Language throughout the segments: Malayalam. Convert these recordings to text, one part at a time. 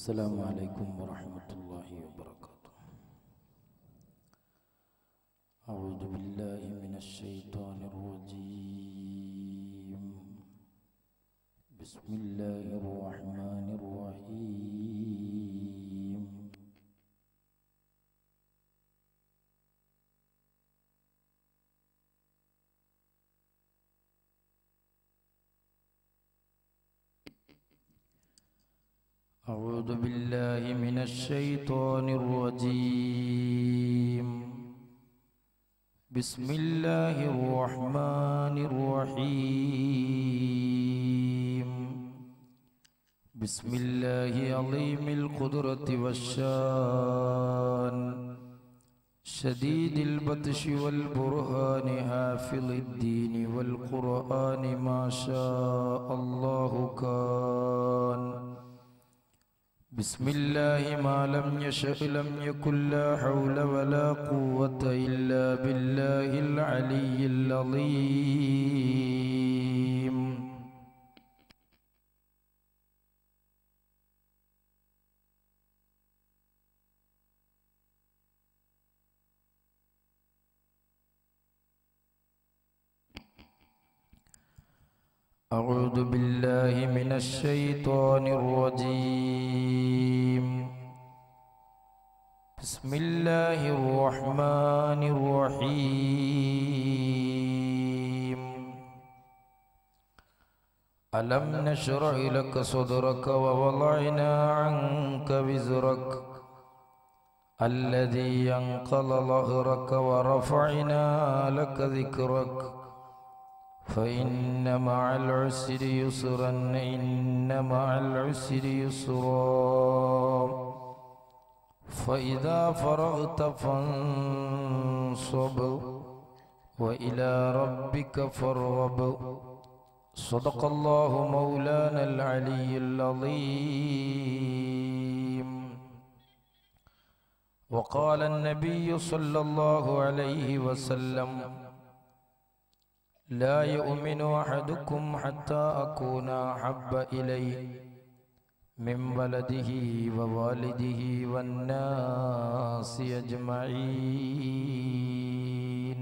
السلام عليكم ورحمة الله وبركاته أعوذ بالله من الشيطان الرجيم بسم الله الرحمن الرحيم أعوذ بالله من الشيطان الرجيم بسم الله الرحمن الرحيم بسم الله عظيم القدرة والشان شديد البطش والبرهان حافظ الدين والقرآن ما شاء الله كان بسم الله ما لم يشأ لم يكن لا حول ولا قوة إلا بالله العلي العظيم أعوذ بالله من الشيطان الرجيم بسم الله الرحمن الرحيم ألم نشرح لك صدرك ووضعنا عنك وزرك الذي ينقض ظهرك ورفعنا لك ذكرك فإن مع العسر يسرا إن مع العسر يسرا فإذا فرغت فانصب وإلى ربك فارغب صدق الله مولانا العلي العظيم وقال النبي صلى الله عليه وسلم لا يؤمن أحدكم حتى أكون أحب إليه من ولده ووالده والناس أجمعين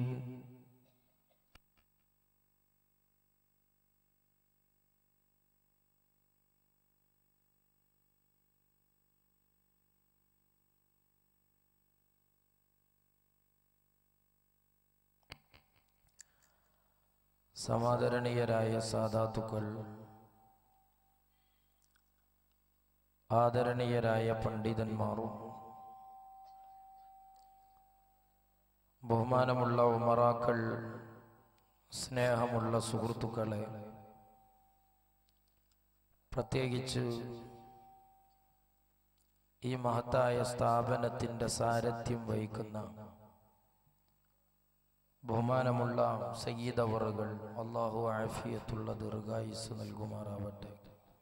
സമാദരണീയരായ സാധാത്തുക്കൾ ആദരണീയരായ പണ്ഡിതന്മാരും ബഹുമാനമുള്ള ഉമറാക്കൾ സ്നേഹമുള്ള സുഹൃത്തുക്കളെ പ്രത്യേകിച്ച് ഈ മഹത്തായ സ്ഥാപനത്തിൻ്റെ സാരഥ്യം വഹിക്കുന്ന ബഹുമാനമുള്ള സയ്യിദവറുകൾ അള്ളാഹു ആഫിയത്തുള്ള ദീർഘായുസ് നൽകുമാറാവട്ടെ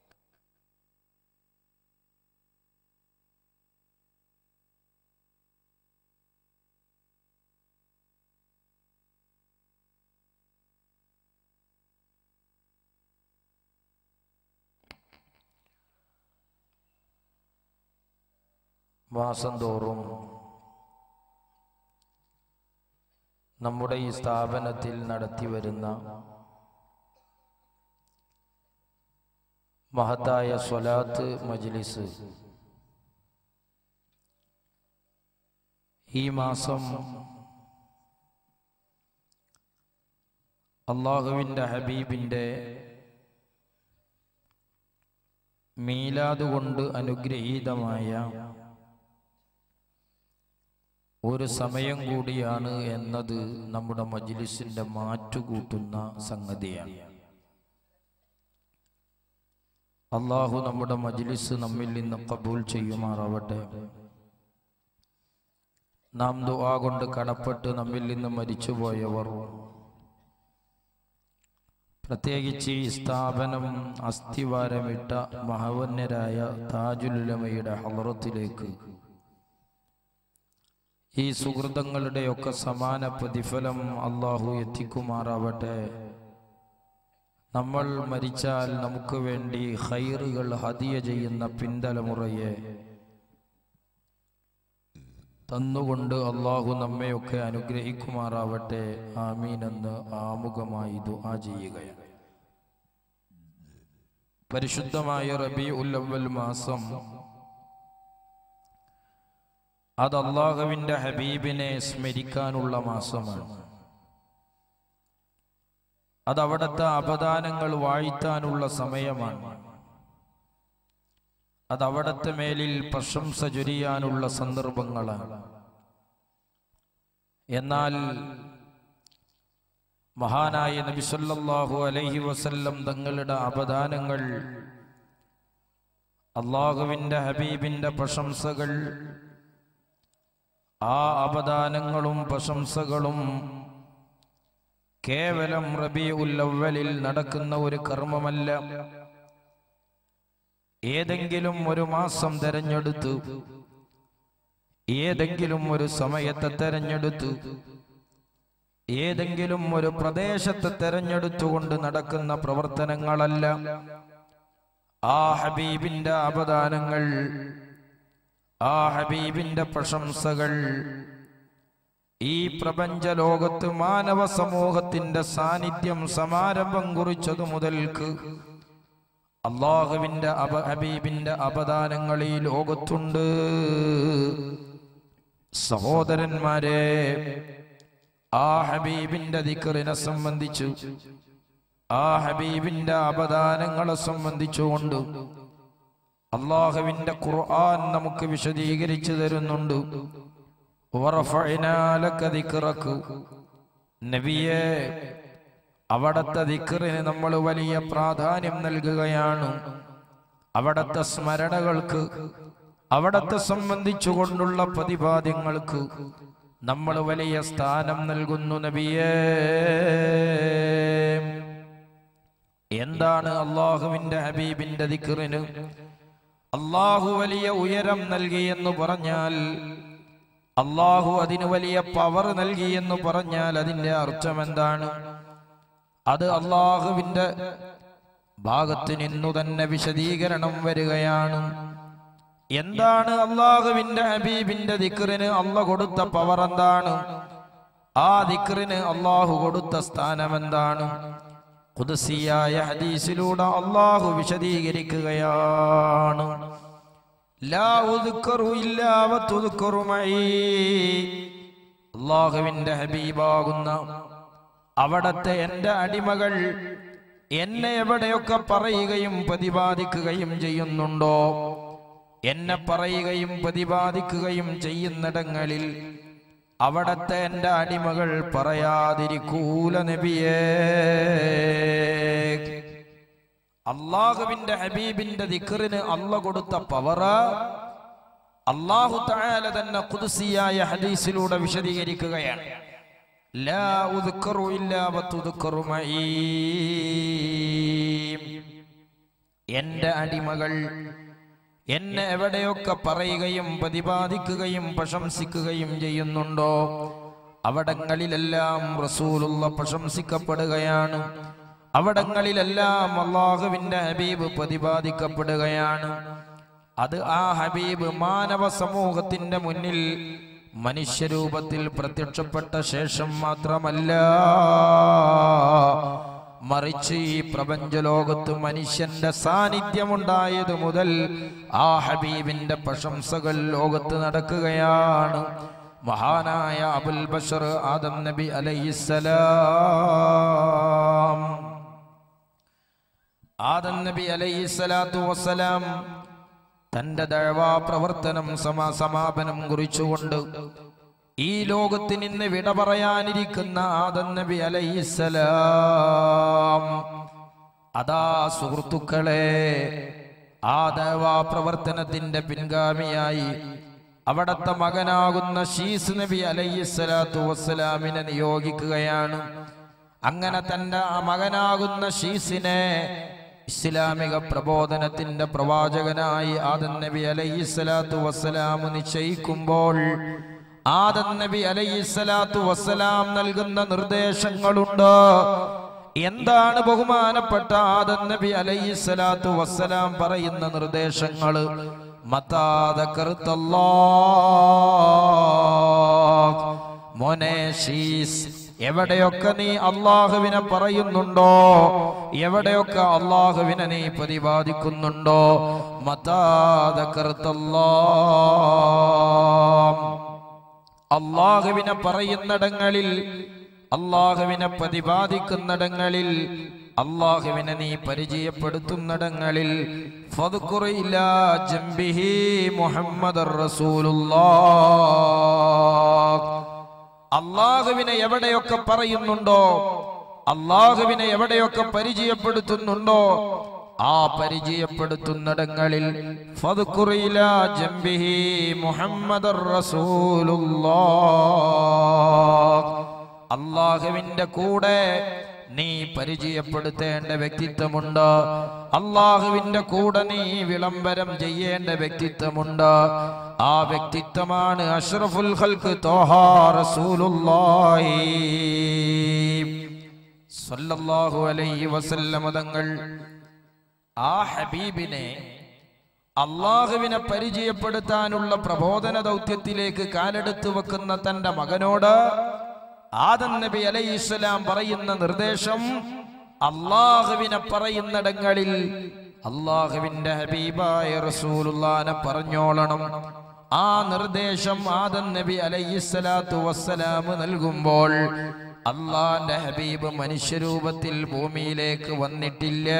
മാസം തോറും നമ്മുടെ ഈ സ്ഥാപനത്തിൽ നടത്തി വരുന്ന മഹത്തായ സ്വലാത്ത് മജ്ലിസ് ഈ മാസം അള്ളാഹുവിൻ്റെ ഹബീബിൻ്റെ മീലാദ് കൊണ്ട് അനുഗ്രഹീതമായ ഒരു സമയം കൂടിയാണ് എന്നത് നമ്മുടെ മജ്ലിസിന്റെ മാറ്റുകൂട്ടുന്ന സംഗതിയാണ് അള്ളാഹു നമ്മുടെ മജ്ലിസ് നമ്മിൽ നിന്ന് കബൂൽ ചെയ്യുമാറാവട്ടെ നാം ദുആ കൊണ്ട് കടപ്പെട്ട് നമ്മിൽ നിന്ന് മരിച്ചുപോയവർ പ്രത്യേകിച്ച് ഈ സ്ഥാപനം അസ്ഥിവാരമിട്ട മഹവന്യരായ താജുലുലമയുടെ ഹലറത്തിലേക്ക് ഈ സുഹൃതങ്ങളുടെയൊക്കെ സമാന പ്രതിഫലം അള്ളാഹു എത്തിക്കുമാറാവട്ടെ നമ്മൾ മരിച്ചാൽ നമുക്ക് വേണ്ടി ഹൈറുകൾ ഹദിയ ചെയ്യുന്ന പിന്തലമുറയെ തന്നുകൊണ്ട് അള്ളാഹു നമ്മയൊക്കെ അനുഗ്രഹിക്കുമാറാവട്ടെ ആമീൻ എന്ന് ആമുഖമായി ദുആ ചെയ്യുകയാണ് പരിശുദ്ധമായ റബി ഉല്ലവൽ മാസം അത് അള്ളാഹുവിന്റെ ഹബീബിനെ സ്മരിക്കാനുള്ള മാസമാണ് അത് അവിടുത്തെ അപദാനങ്ങൾ വാഴ്ത്താനുള്ള സമയമാണ് അത് അവിടുത്തെ മേലിൽ പ്രശംസ ചൊരിയാനുള്ള സന്ദർഭങ്ങളാണ് എന്നാൽ മഹാനായ നബി സല്ലല്ലാഹു അലൈഹി വസല്ലം തങ്ങളുടെ അപദാനങ്ങൾ അള്ളാഹുവിൻ്റെ ഹബീബിൻ്റെ പ്രശംസകൾ ആ അപദാനങ്ങളും പ്രശംസകളും കേവലം റബി ഉല്ലവലിൽ നടക്കുന്ന ഒരു കർമ്മമല്ല ഏതെങ്കിലും ഒരു മാസം തെരഞ്ഞെടുത്തു ഏതെങ്കിലും ഒരു സമയത്തെ തെരഞ്ഞെടുത്തു ഏതെങ്കിലും ഒരു പ്രദേശത്തെ തെരഞ്ഞെടുത്തുകൊണ്ട് നടക്കുന്ന പ്രവർത്തനങ്ങളല്ല ആ ഹബീബിന്റെ അപദാനങ്ങൾ ആ ഹബീബിന്റെ പ്രശംസകൾ ഈ പ്രപഞ്ച ലോകത്ത് മാനവ സമൂഹത്തിന്റെ സാന്നിധ്യം സമാരംഭം കുറിച്ചതു മുതൽക്ക് അള്ളാഹുവിന്റെ അബ ഹബീബിന്റെ അപദാനങ്ങൾ ഈ ലോകത്തുണ്ട് സഹോദരന്മാരെ ആ ഹബീബിന്റെ ദിക്കറിനെ സംബന്ധിച്ചു ആ ഹബീബിന്റെ അപദാനങ്ങളെ സംബന്ധിച്ചുകൊണ്ട് അള്ളാഹുവിന്റെ ഖുർആൻ നമുക്ക് വിശദീകരിച്ചു തരുന്നുണ്ട് വറഫഅനാ ലക ദിക്റക. നബിയെ അവിടത്തെ ദിക്കറിന് നമ്മൾ വലിയ പ്രാധാന്യം നൽകുകയാണ് അവിടത്തെ സ്മരണകൾക്ക് അവിടത്തെ സംബന്ധിച്ചുകൊണ്ടുള്ള പ്രതിപാദ്യങ്ങൾക്ക് നമ്മൾ വലിയ സ്ഥാനം നൽകുന്നു നബിയേ എന്താണ് അള്ളാഹുവിന്റെ ഹബീബിന്റെ ദിക്കറിന് അള്ളാഹു വലിയ ഉയരം നൽകി എന്ന് പറഞ്ഞാൽ അള്ളാഹു അതിന് വലിയ പവർ നൽകി എന്ന് പറഞ്ഞാൽ അതിന്റെ അർത്ഥം എന്താണ് അത് അള്ളാഹുവിന്റെ ഭാഗത്ത് നിന്നു തന്നെ വിശദീകരണം വരികയാണ് എന്താണ് അള്ളാഹുവിന്റെ ഹബീബിന്റെ ദിക്റിന് അള്ള കൊടുത്ത പവർ എന്താണ് ആ ദിക്റിന് അള്ളാഹു കൊടുത്ത സ്ഥാനം എന്താണ് ഖുദ്സിയായ ഹദീസിലൂടെ അള്ളാഹു വിശദീകരിക്കുകയാണ് ലാ ഉദ്കറു ഇല്ലാ വതുദ്കറു മഈ. അള്ളാഹുവിന്റെ ഹബീബാകുന്ന അവിടത്തെ എൻ്റെ അടിമകൾ എന്നെ എവിടെയൊക്കെ പറയുകയും പ്രതിപാദിക്കുകയും ചെയ്യുന്നുണ്ടോ എന്നെ പറയുകയും പ്രതിപാദിക്കുകയും ചെയ്യുന്നിടങ്ങളിൽ അവിടത്തെ എൻ്റെ അടിമകൾ പറയാതിരിക്കൂല നബിയേ അള്ളാഹുവിന്റെ ഹബീബിന്റെ ദിക്കറിന് അല്ല കൊടുത്ത പവർ അള്ളാഹു തആല തന്നെ ഖുദ്സിയായ ഹദീസിലൂടെ വിശദീകരിക്കുകയാണ് ലാ ഉദ്കറു ഇല്ലാ വതുദ്കറു മഈ എന്റെ അടിമകൾ എന്നെ എവിടെയൊക്കെ പറയുകയും പ്രതിപാദിക്കുകയും പ്രശംസിക്കുകയും ചെയ്യുന്നുണ്ടോ അവിടങ്ങളിലെല്ലാം റസൂലുള്ള പ്രശംസിക്കപ്പെടുകയാണ് അവിടങ്ങളിലെല്ലാം അള്ളാഹുവിന്റെ ഹബീബ് പ്രതിപാദിക്കപ്പെടുകയാണ് അത് ആ ഹബീബ് മാനവ സമൂഹത്തിന്റെ മുന്നിൽ മനുഷ്യരൂപത്തിൽ പ്രത്യക്ഷപ്പെട്ട ശേഷം മാത്രമല്ല മറിച്ച് ഈ പ്രപഞ്ച ലോകത്ത് മനുഷ്യന്റെ സാന്നിധ്യമുണ്ടായത് മുതൽ ആ ഹബീബിന്റെ പ്രശംസകൾ ലോകത്ത് നടക്കുകയാണ് മഹാനായ അബുൽ ബഷർ ആദം നബി അലൈഹിസ്സലാം ആദം നബി അലൈഹിസ്സലാത്തു വസ്സലാം തന്റെ ദഴവാ പ്രവർത്തനം സമാ സമാപനം കുറിച്ചുകൊണ്ട് ഈ ലോകത്ത് നിന്ന് വിട പറയാനിരിക്കുന്ന ആദം നബി അലൈഹിസ്സലാം അതാ സുഹൃത്തുക്കളെ ആ ദഴവാ പ്രവർത്തനത്തിന്റെ പിൻഗാമിയായി അവിടത്തെ മകനാകുന്ന ഷീസ് നബി അലൈഹിസ്സലാത്തു വസ്സലാമിനെ നിയോഗിക്കുകയാണ് അങ്ങനെ തന്റെ ആ മകനാകുന്ന ഷീസിനെ ഇസ്ലാമിക പ്രബോധനത്തിന്റെ പ്രവാചകനായി ആദൻ നബി അലൈഹിസ്സലാത്തു വസ്സലാം നിശ്ചയിക്കുമ്പോൾ ആദൻ നബി അലൈഹിസ്സലാത്തു വസ്സലാം നൽകുന്ന നിർദ്ദേശങ്ങളുണ്ട് എന്താണ് ബഹുമാനപ്പെട്ട ആദം നബി അലൈഹി സ്വലാത്തു വസ്സലാം പറയുന്ന നിർദ്ദേശങ്ങള് മതാദക്കറുത്തല്ലാ മോനെ ഷീസ് എവിടെയൊക്കെ നീ അള്ളാഹുവിനെ പറയുന്നുണ്ടോ എവിടെയൊക്കെ അള്ളാഹുവിനെ നീ പ്രതിപാദിക്കുന്നുണ്ടോ മതാദക്കറുത്തല്ലാ അള്ളാഹുവിനെ പറയുന്നിടങ്ങളിൽ അള്ളാഹുവിനെ പ്രതിപാദിക്കുന്നിടങ്ങളിൽ അള്ളാഹുവിനെ നീ പരിചയപ്പെടുത്തുന്നിടങ്ങളിൽ ഫദ്കുർ ഇലാ ജംബിഹി മുഹമ്മദർ റസൂലുള്ളാഹ് അള്ളാഹുവിനെ എവിടെയൊക്കെ പറയുന്നുണ്ടോ അള്ളാഹുവിനെ എവിടെയൊക്കെ പരിചയപ്പെടുത്തുന്നുണ്ടോ ആ പരിചയപ്പെടുത്തുന്നിടങ്ങളിൽ ഫദ്കുർ ഇലാ ജംബിഹി മുഹമ്മദർ റസൂലുള്ളാഹ് അള്ളാഹുവിന്റെ കൂടെ നീ പരിചയപ്പെടുത്തേണ്ട വ്യക്തിത്വമുണ്ട് അള്ളാഹുവിന്റെ കൂടെ നീ വിളംബരം ചെയ്യേണ്ട വ്യക്തിത്വമുണ്ട് ആ വ്യക്തിത്വമാണ് അഷ്റഫുൽ ഖൽക്ക് തോഹാ റസൂലുള്ളാഹി സല്ലല്ലാഹു അലൈഹി വസല്ലമ തങ്ങൾ ആ ഹബീബിനെ അള്ളാഹുവിനെ പരിചയപ്പെടുത്താനുള്ള പ്രബോധന ദൗത്യത്തിലേക്ക് കാലെടുത്തു വെക്കുന്ന തന്റെ മകനോട് ആദം നബി അലൈഹി ഇസ്ലാം പറയുന്ന നിർദ്ദേശം അള്ളാഹുവിനെ പറയുന്നിടങ്ങളിൽ അള്ളാഹുവിന്റെ ഹബീബായ റസൂലുള്ളാനെ പറഞ്ഞോളണം ആ നിർദ്ദേശം ആദം നബി അലൈഹി സ്വലാത്തു വസ്സലാം നൽകുമ്പോൾ അള്ളാന്റെ ഹബീബ് മനുഷ്യരൂപത്തിൽ ഭൂമിയിലേക്ക് വന്നിട്ടില്ല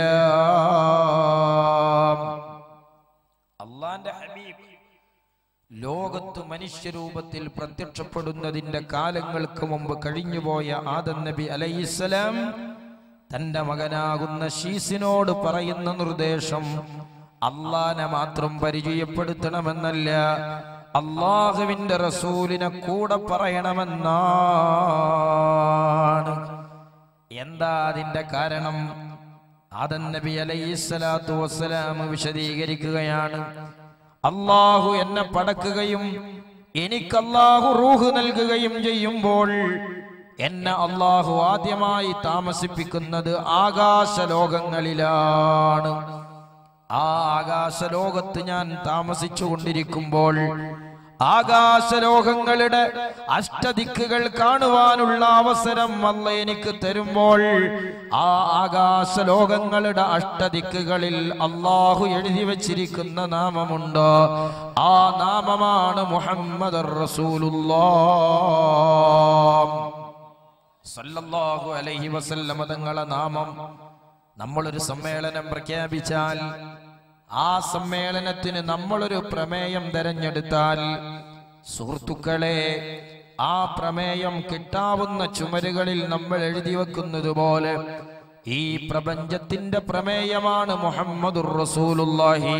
അള്ളാന്റെ ഹബീബ് ലോകത്ത് മനുഷ്യരൂപത്തിൽ പ്രത്യക്ഷപ്പെടുന്നതിന്റെ കാലങ്ങൾക്ക് മുമ്പ് കഴിഞ്ഞുപോയ ആദം നബി അലൈഹിസ്സലാം തന്റെ മകനാകുന്ന ഷീസിനോട് പറയുന്ന നിർദ്ദേശം അള്ളാനെ മാത്രം പരിചയപ്പെടുത്തണമെന്നല്ല അള്ളാഹുവിന്റെ റസൂലിനെ കൂടെ പറയണമെന്നാണ് എന്താ അതിന്റെ കാരണം ആദൻ നബി അലൈഹി സ്വലാത്തു വസ്സലാം വിശദീകരിക്കുകയാണ് അള്ളാഹു എന്നെ പടക്കുകയും എനിക്ക് അള്ളാഹു റൂഹ് നൽകുകയും ചെയ്യുമ്പോൾ എന്നെ അള്ളാഹു ആദ്യമായി താമസിപ്പിക്കുന്നത് ആകാശ ലോകങ്ങളിലാണ് ആ ആകാശലോകത്ത് ഞാൻ താമസിച്ചു കൊണ്ടിരിക്കുമ്പോൾ ആകാശലോകങ്ങളുടെ അഷ്ടദിക്കുകൾ കാണുവാനുള്ള അവസരം അല്ല എനിക്ക് തരുമ്പോൾ ആ ആകാശലോകങ്ങളുടെ അഷ്ടദിക്കുകളിൽ അള്ളാഹു എഴുതി വച്ചിരിക്കുന്ന നാമമുണ്ട് ആ നാമമാണ് മുഹമ്മദ് സല്ലല്ലാഹു അലൈഹി വസല്ലമ തങ്ങളെ നാമം നമ്മളൊരു സമ്മേളനം പ്രഖ്യാപിച്ചാൽ ആ സമ്മേളനത്തിന് നമ്മളൊരു പ്രമേയം തെരഞ്ഞെടുത്താൽ സുഹൃത്തുക്കളെ ആ പ്രമേയം കിട്ടാവുന്ന ചുമരുകളിൽ നമ്മൾ എഴുതി വെക്കുന്നത് പോലെ ഈ പ്രപഞ്ചത്തിന്റെ പ്രമേയമാണ് മുഹമ്മദുർ റസൂലുള്ളാഹി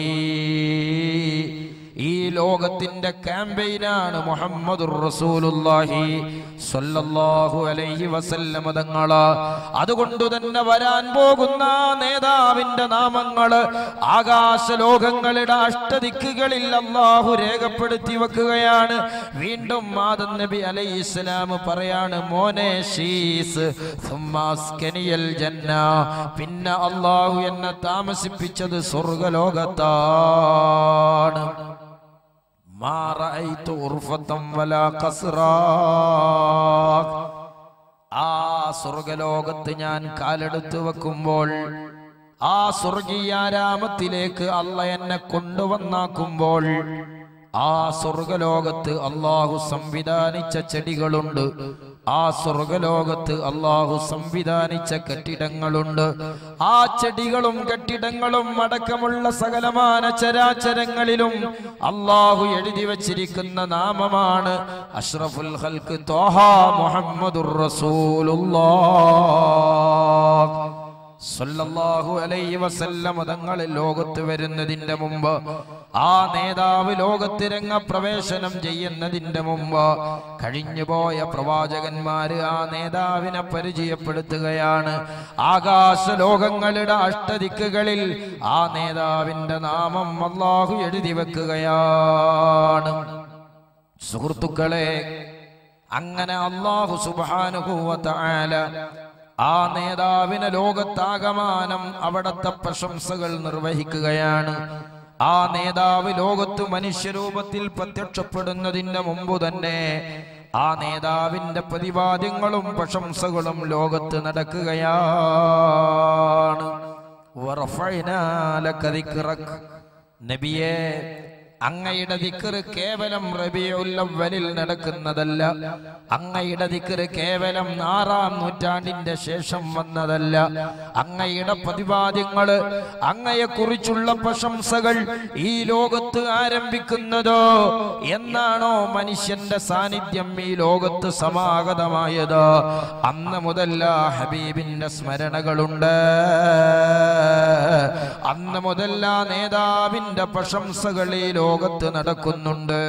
ഈ ലോകത്തിന്റെ ക്യാമ്പയിനാണ് മുഹമ്മദുർ റസൂലുള്ളാഹി സ്വല്ലല്ലാഹു അലൈഹി വസല്ലമ തങ്ങള് അതുകൊണ്ട് തന്നെ വരാൻ പോകുന്ന നേതാവിന്റെ നാമങ്ങള് ആകാശ ലോകങ്ങളുടെ അഷ്ടദിക്കുകളിൽ അള്ളാഹു രേഖപ്പെടുത്തി വെക്കുകയാണ് വീണ്ടും ആദം നബി അലൈഹി ഇസ്ലാം പറയാണ് മോനെ ഷീസ് സുമ്മാസ്കനിയൽ ജന്ന പിന്നെ അള്ളാഹു എന്നെ താമസിപ്പിച്ചത് സ്വർഗലോകത്താണ് ما رأيت غرفة ولا قصرا ആ സ്വർഗലോകത്ത് ഞാൻ കാലെടുത്ത് വെക്കുമ്പോൾ ആ സ്വർഗീയാരാമത്തിലേക്ക് അല്ല എന്നെ കൊണ്ടുവന്നാക്കുമ്പോൾ ആ സ്വർഗലോകത്ത് അള്ളാഹു സംവിധാനിച്ച ചെടികളുണ്ട് ആ സ്വർഗലോകത്ത് അള്ളാഹു സംവിധാനിച്ച കെട്ടിടങ്ങളുണ്ട് ആ ചെടികളും കെട്ടിടങ്ങളും അടക്കമുള്ള സകലമാന ചരാചരങ്ങളിലും അള്ളാഹു എഴുതി വച്ചിരിക്കുന്ന നാമമാണ് അഷ്റഫുൽ ഹൽക്ക് തോഹ മുഹമ്മദുർ റസൂലുള്ളാഹ് സല്ലല്ലാഹു അലൈഹി വസല്ലം തങ്ങൾ ലോകത്ത് വരുന്നതിന്റെ മുമ്പ് ആ നേതാവ് ലോകത്ത് രംഗപ്രവേശനം ചെയ്യുന്നതിന്റെ മുമ്പ് കഴിഞ്ഞുപോയ പ്രവാചകന്മാര് ആ നേതാവിനെ പരിചയപ്പെടുത്തുകയാണ് ആകാശ ലോകങ്ങളുടെ അഷ്ടദിക്കുകളിൽ ആ നേതാവിന്റെ നാമം അള്ളാഹു എഴുതി വെക്കുകയാണ് സുഹൃത്തുക്കളെ അങ്ങനെ അള്ളാഹു സുബാനുഭൂവത്ത ആ നേതാവിനെ ലോകത്താകമാനം അവിടത്തെ പ്രശംസകൾ നിർവഹിക്കുകയാണ് ആ നേതാവ് ലോകത്ത് മനുഷ്യരൂപത്തിൽ പ്രത്യക്ഷപ്പെടുന്നതിന്റെ മുമ്പ് തന്നെ ആ നേതാവിന്റെ പ്രതിപാദ്യങ്ങളും പ്രശംസകളും ലോകത്ത് നടക്കുകയാണ് വറഫഅനാ ലക ദിക്റക്. നബിയെ അങ്ങയുടെ ദിക്കറ് കേവലം റബിയുൽ അവ്വലിൽ നടക്കുന്നതല്ല അങ്ങയുടെ ദിക്കറ് കേവലം ആറാം നൂറ്റാണ്ടിന്റെ ശേഷം വന്നതല്ല അങ്ങയുടെ പ്രതിപാദ്യങ്ങള് അങ്ങയെക്കുറിച്ചുള്ള പ്രശംസകൾ ഈ ലോകത്ത് ആരംഭിക്കുന്നതോ എന്നാണോ മനുഷ്യന്റെ സാന്നിധ്യം ഈ ലോകത്ത് സമാഗതമായത് അന്ന് മുതൽ ആ ഹബീബിന്റെ സ്മരണകളുണ്ട് അന്ന് മുതൽ ആ നേതാവിന്റെ പ്രശംസകൾ ഈ ലോകത്ത് നടക്കുന്നുണ്ട്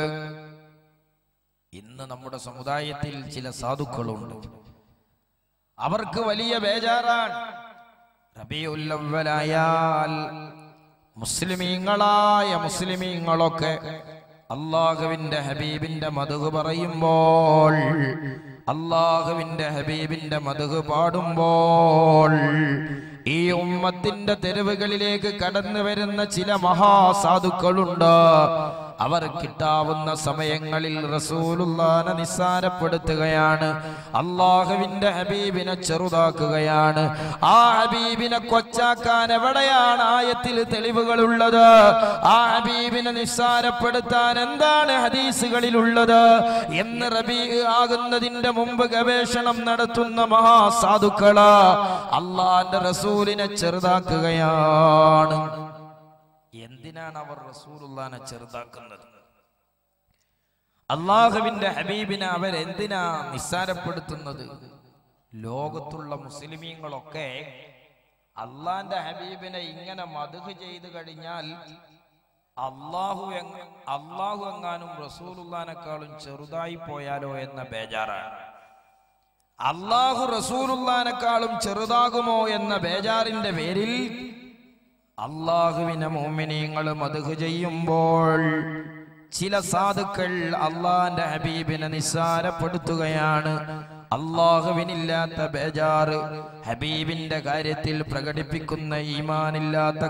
ഇന്ന് നമ്മുടെ സമുദായത്തിൽ ചില സാധുക്കളുണ്ട് അവർക്ക് വലിയ ബേജാറാണ് റബിയുല്ലവലായാൽ മുസ്ലിമീങ്ങളായ മുസ്ലിമീങ്ങളൊക്കെ അള്ളാഹുവിന്റെ ഹബീബിന്റെ മധുഹ് പറയുമ്പോൾ അള്ളാഹുവിന്റെ ഹബീബിന്റെ മധുഹ് പാടുമ്പോൾ ഈ ഉമ്മത്തിന്റെ തെരുവുകളിലേക്ക് കടന്നു വരുന്ന ചില മഹാസാധുക്കളുണ്ട് അവർ കിട്ടാവുന്ന സമയങ്ങളിൽ റസൂലുള്ളാനെ നിസ്സാരപ്പെടുത്തുകയാണ് അള്ളാഹുവിന്റെ ഹബീബിനെ ചെറുതാക്കുകയാണ് ആ ഹബീബിനെ കൊച്ചാക്കാൻ എവിടെയാണ് ആയത്തിൽ തെളിവുകളുള്ളത് ആ ഹബീബിനെ നിസ്സാരപ്പെടുത്താൻ എന്താണ് ഹദീസുകളിലുള്ളത് എന്ന് റബീ ആകുന്നതിന്റെ മുമ്പ് ഗവേഷണം നടത്തുന്ന മഹാസാധുക്കള് അള്ളാന്റെ റസൂലിനെ ചെറുതാക്കുകയാണ് എന്തിനാണ് അവർ റസൂലുള്ളാനെ ചെറുതാക്കുന്നത് അള്ളാഹുവിന്റെ ഹബീബിനെ അവരെന്തിനാ നിസ്സാരപ്പെടുത്തുന്നത് ലോകത്തുള്ള മുസ്ലിമീങ്ങളൊക്കെ അള്ളാന്റെ ഹബീബിനെ ഇങ്ങനെ മധുഹ് ചെയ്തു കഴിഞ്ഞാൽ അള്ളാഹു എങ്ങ അള്ളാഹു എങ്ങാനും റസൂലുള്ളാനേക്കാളും ചെറുതായി പോയാലോ എന്ന ബേജാറാണ് അള്ളാഹു റസൂലുള്ളാനേക്കാളും ചെറുതാകുമോ എന്ന ബേജാറിന്റെ പേരിൽ അള്ളാഹുവിനെ മോമിനിയങ്ങൾ മധുഹ് ചെയ്യുമ്പോൾ ചില സാധുക്കൾ അള്ളാന്റെ ഹബീബിനെ നിസ്സാരപ്പെടുത്തുകയാണ് അള്ളാഹുവിനില്ലാത്ത ബേജാറ് ഹബീബിന്റെ കാര്യത്തിൽ പ്രകടിപ്പിക്കുന്ന ഈമാനില്ലാത്ത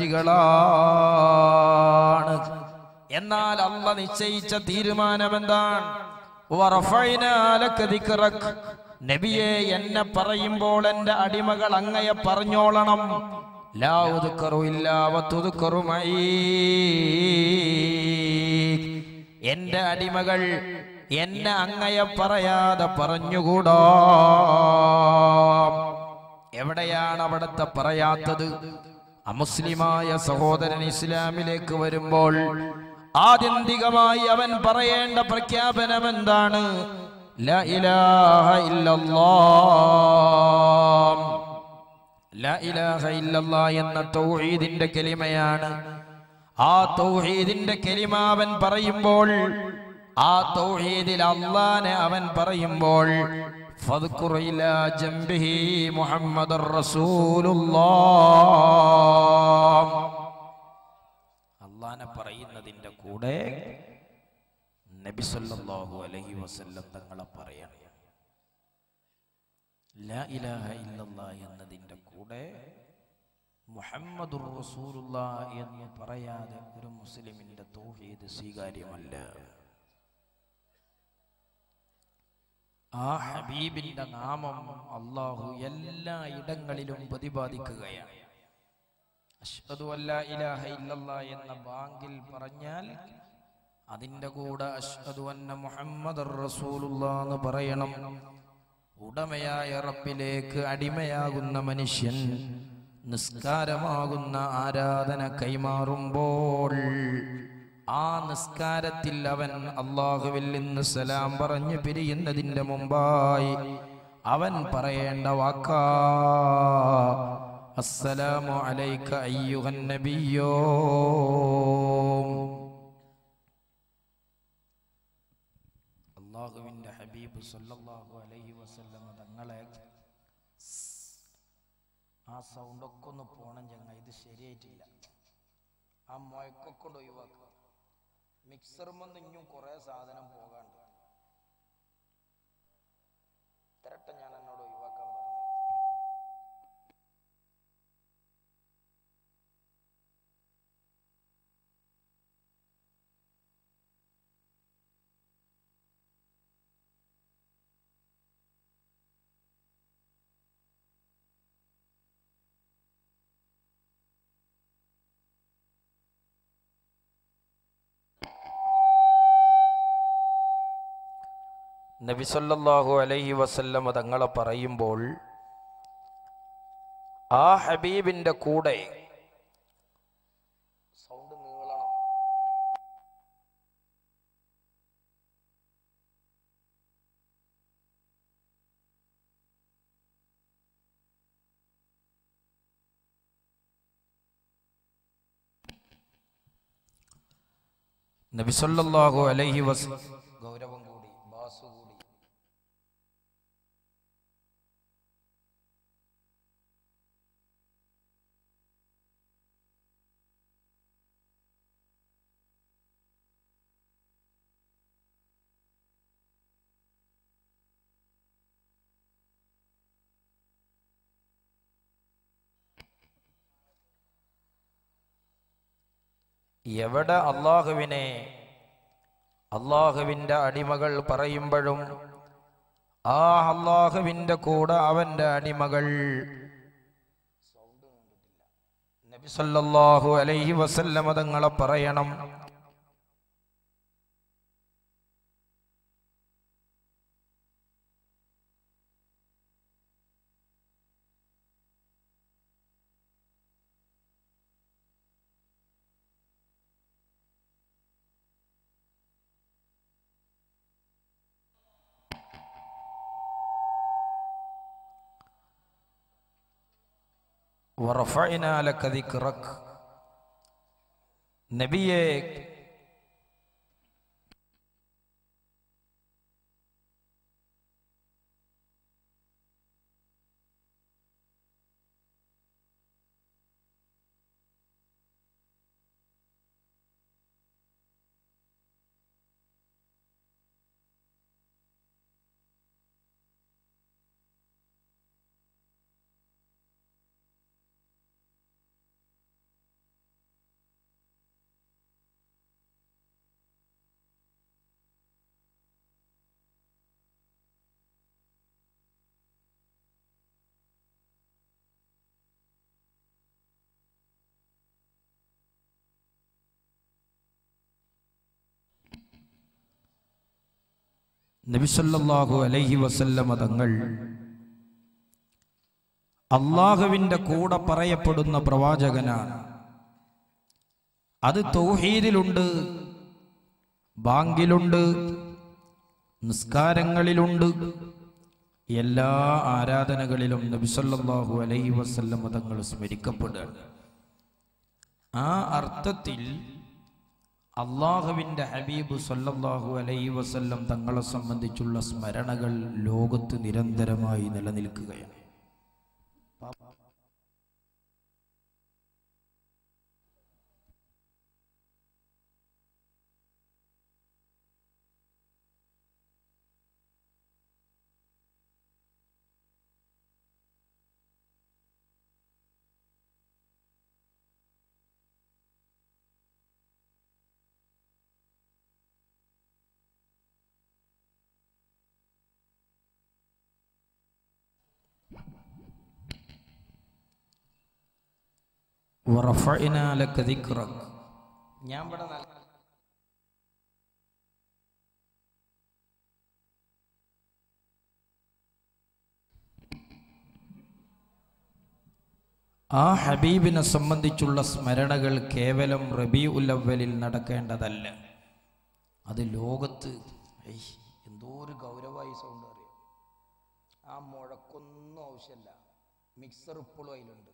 കക്ഷികളാണ് എന്നാൽ അള്ള നിശ്ചയിച്ച തീരുമാനം എന്താണ് വറഫഅനാ ലക ദിക്റക്. നബിയെ എന്നെ പറയുമ്പോൾ എന്റെ അടിമകൾ അങ്ങയെ പറഞ്ഞോളണം ലാ ഉദ്കറു ഇല്ലാ വതുദ്കറു മഈ. എന്റെ അടിമകൾ എന്നെ അങ്ങയെ പറയാതെ പറഞ്ഞുകൂടാ എവിടെയാണ് അവിടത്തെ പറയാത്തത് അമുസ്ലിമായ സഹോദരൻ ഇസ്ലാമിലേക്ക് വരുമ്പോൾ ആത്യന്തികമായി അവൻ പറയേണ്ട പ്രഖ്യാപനം എന്താണ് ലാ ഇലാഹ ഇല്ലല്ലാഹ് ലാ ഇലാഹ ഇല്ലല്ലാ എന്ന തൗഹീദിന്റെ കലിമയാണ് ആ തൗഹീദിന്റെ കലിമ അവൻ പറയുമ്പോൾ ആ തൗഹീദിൽ അള്ളാനെ അവൻ പറയുമ്പോൾ ഫദ്കുർ ഇലാ ജംബിഹി മുഹമ്മദർ റസൂലുള്ളാഹ് അള്ളാനെ പറയുന്നതിന്റെ കൂടെ നബി സല്ലല്ലാഹു അലൈഹി വസല്ലം തങ്ങളെ പറയണം ലാ ഇലാഹ ഇല്ലല്ലാ എന്നതിന്റെ കൂടെ മുഹമ്മദുർ റസൂലുള്ള എന്ന് പറയാതെ ഒരു മുസ്ലിമിന്റെ തൗഹീദ് സ്വീകാര്യമല്ല ആ ഹബീബിന്റെ നാമം അള്ളാഹു എല്ലാ ഇടങ്ങളിലും പ്രതിപാദിക്കുകയാണ് അഷ്ഹദു അല്ലാ ഇലാഹ ഇല്ലല്ലാ എന്ന ബാങ്കിൽ പറഞ്ഞാൽ അതിന്റെ കൂടെ അഷ്ഹദു അന്ന മുഹമ്മദർ റസൂലുള്ള എന്ന് പറയണം ഉടമയായ റബ്ബിലേക്ക് അടിമയാകുന്ന മനുഷ്യൻ നിസ്കാരമാകുന്ന ആരാധന കൈമാറുമ്പോൾ ആ നിസ്കാരത്തിൽ അവൻ അള്ളാഹുവിൽ നിന്ന് സലാം പറഞ്ഞു പിരിയുന്നതിന്റെ മുമ്പായി അവൻ പറയേണ്ട വാക്കാ അസ്സലാമു അലൈക അയ്യുഹൻ നബിയോ അള്ളാഹുവിന്റെ ഹബീബ് സല്ലല്ലാഹു അലൈഹി വസല്ലമ തങ്ങളെ ആ സൗണ്ടൊക്കെ ഒന്ന് പോണം ചങ്ങ ഇത് ശരിയായിട്ടില്ല ആ മുഴക്കൊക്കെ ഒന്ന് ഒഴിവാക്കുക മിക്സറുമെന്ന് ഇനിയും കുറെ സാധനം പോകാണ്ട് ഇത്രട്ട ഞാൻ എന്നോട് ഒഴിവാക്കാൻ പറഞ്ഞു നബിസല്ലാഹു അലൈഹി വസല്ലമ തങ്ങളെ പറയുമ്പോൾ ആ ഹബീബിന്റെ കൂടെ സൗണ്ട് നീളണം നബിസല്ലാഹു അലൈഹി വസ് ഗൗരവം കൂടി ബാസു കൂടി എവിടെ അള്ളാഹുവിനെ അള്ളാഹുവിൻ്റെ അടിമകൾ പറയുമ്പോഴും ആ അള്ളാഹുവിൻ്റെ കൂടെ അവൻ്റെ അടിമകൾ നബി സല്ലല്ലാഹു അലൈഹി വസല്ലമ തങ്ങളെ പറയണം വറഫഅനാ ലക ദിക്റക് നബിയെ നബി സല്ലല്ലാഹു അലൈഹി വസല്ലമ തങ്ങൾ അള്ളാഹുവിൻ്റെ കൂടെ പറയപ്പെടുന്ന പ്രവാചകനാണ് അത് തൗഹീദിലുണ്ട് ബാങ്കിലുണ്ട് നിസ്കാരങ്ങളിലുണ്ട് എല്ലാ ആരാധനകളിലും നബി സല്ലല്ലാഹു അലൈഹി വസല്ലം തങ്ങൾ സ്മരിക്കപ്പെടുകയാണ് ആ അർത്ഥത്തിൽ അള്ളാഹുവിൻ്റെ ഹബീബ് സല്ലല്ലാഹു അലൈഹി വസല്ലം തങ്ങളെ സംബന്ധിച്ചുള്ള സ്മരണകൾ ലോകത്ത് നിരന്തരമായി നിലനിൽക്കുകയാണ് വറഫഅനാ ലക ദിക്റക് ഞാൻ ഇവിടെ നല്ല ആ ഹബീബിനെ സംബന്ധിച്ചുള്ള സ്മരണകൾ കേവലം റബി ഉല്ലവലിൽ നടക്കേണ്ടതല്ല അത് ലോകത്ത് ഏയ്, എന്തോ ഒരു ഗൗരവമായി സൗണ്ട് അറിയാം ആ മുഴക്കൊന്നും ആവശ്യമില്ല മിക്സർ ഇപ്പോഴും അതിലുണ്ട്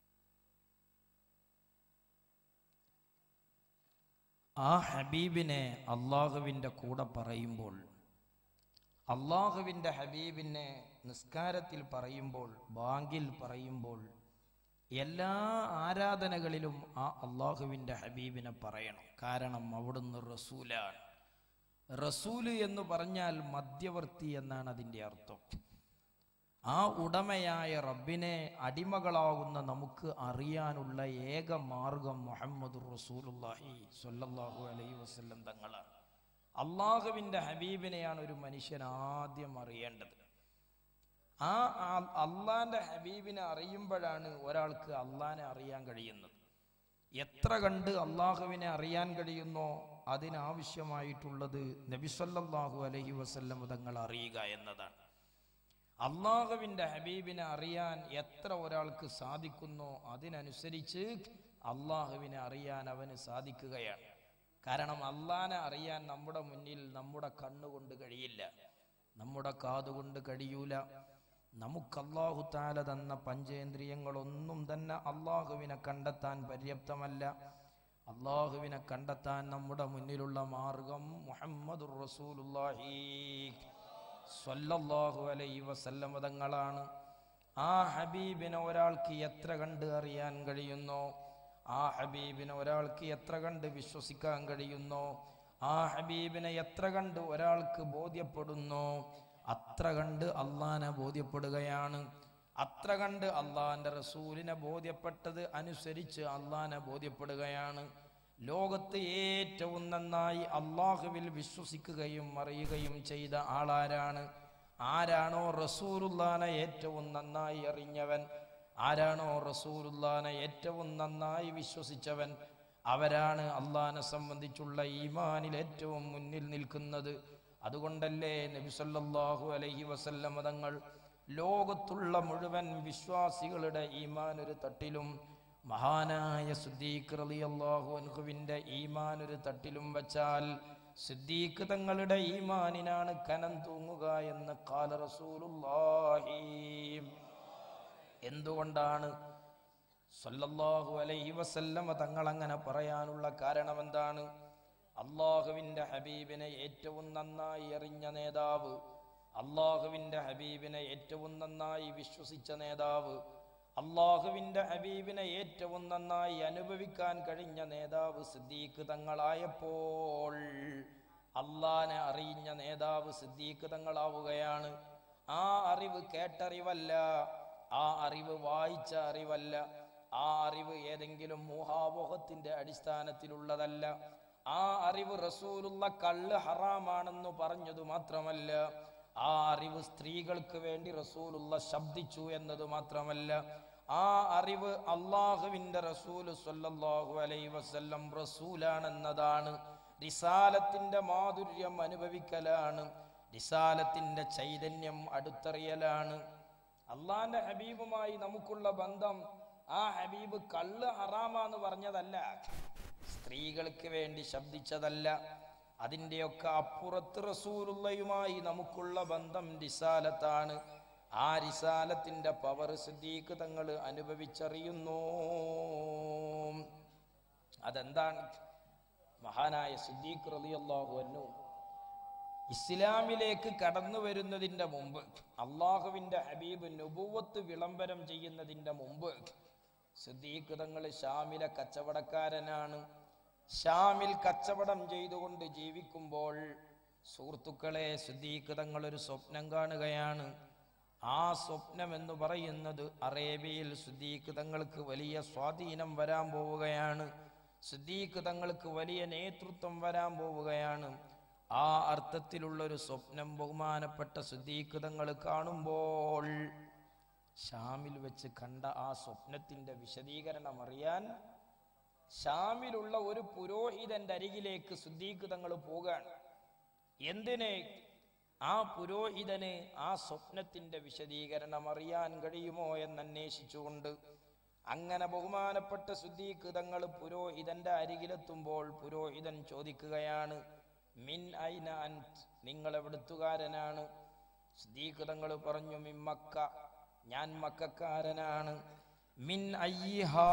ആ ഹബീബിനെ അള്ളാഹുവിൻ്റെ കൂടെ പറയുമ്പോൾ അള്ളാഹുവിൻ്റെ ഹബീബിനെ നിസ്കാരത്തിൽ പറയുമ്പോൾ ബാങ്കിൽ പറയുമ്പോൾ എല്ലാ ആരാധനകളിലും ആ അള്ളാഹുവിൻ്റെ ഹബീബിനെ പറയണം കാരണം അവിടുന്ന് റസൂലാണ് റസൂല് എന്ന് പറഞ്ഞാൽ മധ്യവർത്തി എന്നാണ് അതിൻ്റെ അർത്ഥം ആ ഉടമയായ റബ്ബിനെ അടിമകളാകുന്ന നമുക്ക് അറിയാനുള്ള ഏക മാർഗം മുഹമ്മദ് റസൂലുല്ലാഹി സ്വല്ലല്ലാഹു അലൈഹി വസല്ലം തങ്ങളാണ് അള്ളാഹുവിൻ്റെ ഹബീബിനെയാണ് ഒരു മനുഷ്യൻ ആദ്യം അറിയേണ്ടത് ആ അള്ളാന്റെ ഹബീബിനെ അറിയുമ്പോഴാണ് ഒരാൾക്ക് അള്ളാനെ അറിയാൻ കഴിയുന്നത് എത്ര കണ്ട് അള്ളാഹുവിനെ അറിയാൻ കഴിയുന്നോ അതിനാവശ്യമായിട്ടുള്ളത് നബിസല്ലാഹു അലഹി വസല്ലം തങ്ങൾ അറിയുക എന്നതാണ് അള്ളാഹുവിൻ്റെ ഹബീബിനെ അറിയാൻ എത്ര ഒരാൾക്ക് സാധിക്കുന്നോ അതിനനുസരിച്ച് അള്ളാഹുവിനെ അറിയാൻ അവന് സാധിക്കുകയാണ് കാരണം അള്ളാനെ അറിയാൻ നമ്മുടെ മുന്നിൽ നമ്മുടെ കണ്ണുകൊണ്ട് കഴിയില്ല നമ്മുടെ കാതുകൊണ്ട് കഴിയൂല നമുക്ക് അള്ളാഹു താല തന്ന പഞ്ചേന്ദ്രിയങ്ങളൊന്നും തന്നെ അള്ളാഹുവിനെ കണ്ടെത്താൻ പര്യാപ്തമല്ല അള്ളാഹുവിനെ കണ്ടെത്താൻ നമ്മുടെ മുന്നിലുള്ള മാർഗം മുഹമ്മദുർ റസൂലുള്ളാഹി സ്വല്ലല്ലാഹു അലൈഹി വസല്ലമ തങ്ങളാണ് ആ ഹബീബിനെ ഒരാൾക്ക് എത്ര കണ്ട് അറിയാൻ കഴിയുന്നോ ആ ഹബീബിനെ ഒരാൾക്ക് എത്ര കണ്ട് വിശ്വസിക്കാൻ കഴിയുന്നോ ആ ഹബീബിനെ എത്ര കണ്ട് ഒരാൾക്ക് ബോധ്യപ്പെടുന്നോ അത്ര കണ്ട് അള്ളാനെ ബോധ്യപ്പെടുകയാണ് അത്ര കണ്ട് അള്ളാന്റെ റസൂലിനെ ബോധ്യപ്പെട്ടത് അനുസരിച്ച് അള്ളാനെ ബോധ്യപ്പെടുകയാണ് ലോകത്ത് ഏറ്റവും നന്നായി അള്ളാഹുവിൽ വിശ്വസിക്കുകയും അറിയുകയും ചെയ്ത ആളാരാണ് ആരാണോ റസൂലുല്ലാനെ ഏറ്റവും നന്നായി അറിഞ്ഞവൻ ആരാണോ റസൂലുല്ലാനെ ഏറ്റവും നന്നായി വിശ്വസിച്ചവൻ അവരാണ് അള്ളാനെ സംബന്ധിച്ചുള്ള ഈമാനിൽ ഏറ്റവും മുന്നിൽ നിൽക്കുന്നത് അതുകൊണ്ടല്ലേ നബി സല്ലല്ലാഹു അലൈഹി വസല്ലം തങ്ങൾ ലോകത്തുള്ള മുഴുവൻ വിശ്വാസികളുടെ ഈമാൻ ഒരു തട്ടിലും മഹാനായ സിദ്ദീഖ് റളിയല്ലാഹു അൻഹുവിന്റെ ഈമാൻ ഒരു തട്ടിലും വച്ചാൽ സിദ്ദീഖ് തങ്ങളുടെ ഈമാനിനാണ് കനം തൂങ്ങുക എന്ന് കാല റസൂലുള്ളാഹി എന്തുകൊണ്ടാണ് സല്ലല്ലാഹു അലൈഹി വസല്ലമ തങ്ങൾ അങ്ങനെ പറയാനുള്ള കാരണം എന്താണ് അള്ളാഹുവിന്റെ ഹബീബിനെ ഏറ്റവും നന്നായി അറിഞ്ഞ നേതാവ് അള്ളാഹുവിന്റെ ഹബീബിനെ ഏറ്റവും നന്നായി വിശ്വസിച്ച നേതാവ് അള്ളാഹുവിന്റെ ഹബീബിനെ ഏറ്റവും നന്നായി അനുഭവിക്കാൻ കഴിഞ്ഞ നേതാവ് സിദ്ദീഖ് തങ്ങളായപ്പോൾ അള്ളാനെ അറിഞ്ഞ നേതാവ് സിദ്ദീഖ് തങ്ങളാവുകയാണ് ആ അറിവ് കേട്ടറിവല്ല ആ അറിവ് വായിച്ച അറിവല്ല ആ അറിവ് ഏതെങ്കിലും മൂഹാവോഹത്തിന്റെ അടിസ്ഥാനത്തിലുള്ളതല്ല ആ അറിവ് റസൂലുള്ള കള്ള് ഹറാമാണെന്ന് പറഞ്ഞതു മാത്രമല്ല ആ അറിവ് സ്ത്രീകൾക്ക് വേണ്ടി റസൂലുള്ള ശബ്ദിച്ചു എന്നത് മാത്രമല്ല ആ അറിവ് അള്ളാഹുവിന്റെ റസൂല് സല്ലല്ലാഹു അലൈ വസല്ലം റസൂലാണെന്നതാണ് റിസാലത്തിന്റെ മാധുര്യം അനുഭവിക്കലാണ് റിസാലത്തിന്റെ ചൈതന്യം അടുത്തറിയലാണ് അള്ളാന്റെ ഹബീബുമായി നമുക്കുള്ള ബന്ധം ആ ഹബീബ് കള്ള് ഹറാമാന്ന് പറഞ്ഞതല്ല സ്ത്രീകൾക്ക് വേണ്ടി ശബ്ദിച്ചതല്ല അതിൻ്റെയൊക്കെ അപ്പുറത്ത് റസൂലുള്ളയുമായി നമുക്കുള്ള ബന്ധം റിസാലത്താണ് ആ റിസാലത്തിന്റെ പവർ സിദ്ദീഖ് തങ്ങൾ അനുഭവിച്ചറിയുന്നു അതെന്താണ് മഹാനായ സിദ്ദീഖ് റളിയല്ലാഹു അൻഹു ഇസ്ലാമിലേക്ക് കടന്നു വരുന്നതിന്റെ മുമ്പ് അള്ളാഹുവിന്റെ ഹബീബ് നുബുവത്ത് വിളംബരം ചെയ്യുന്നതിന്റെ മുമ്പ് സിദ്ദീഖ് തങ്ങൾ ഷാമിലെ കച്ചവടക്കാരനാണ് ഷാമിൽ കച്ചവടം ചെയ്തുകൊണ്ട് ജീവിക്കുമ്പോൾ സുഹൃത്തുക്കളെ സിദ്ദീഖ് തങ്ങൾ ഒരു സ്വപ്നം കാണുകയാണ് ആ സ്വപ്നം എന്ന് പറയുന്നത് അറേബ്യയിൽ സിദ്ദീഖ് തങ്ങൾക്ക് വലിയ സ്വാധീനം വരാൻ പോവുകയാണ് സിദ്ദീഖ് തങ്ങൾക്ക് വലിയ നേതൃത്വം വരാൻ പോവുകയാണ് ആ അർത്ഥത്തിലുള്ളൊരു സ്വപ്നം ബഹുമാനപ്പെട്ട സിദ്ദീഖ് തങ്ങൾ കാണുമ്പോൾ ഷാമിൽ വെച്ച് കണ്ട ആ സ്വപ്നത്തിന്റെ വിശദീകരണം അറിയാൻ ഷാമിലുള്ള ഒരു പുരോഹിതന്റെ അരികിലേക്ക് സിദ്ദീഖ് തങ്ങൾ പോകാണ് എന്തിന് ആ പുരോഹിതന് ആ സ്വപ്നത്തിന്റെ വിശദീകരണം അറിയാൻ കഴിയുമോ എന്ന് അന്വേഷിച്ചുകൊണ്ട് അങ്ങനെ ബഹുമാനപ്പെട്ട സിദ്ദീഖ് തങ്ങൾ പുരോഹിതന്റെ അരികിലെത്തുമ്പോൾ പുരോഹിതൻ ചോദിക്കുകയാണ് മിൻ ഐന അൻത് നിങ്ങൾ എവിടുത്തുകാരനാണ് സിദ്ദീഖ് തങ്ങൾ പറഞ്ഞു മിൻ മക്ക ഞാൻ മക്കാരനാണ് മിൻ അയ്യിഹാ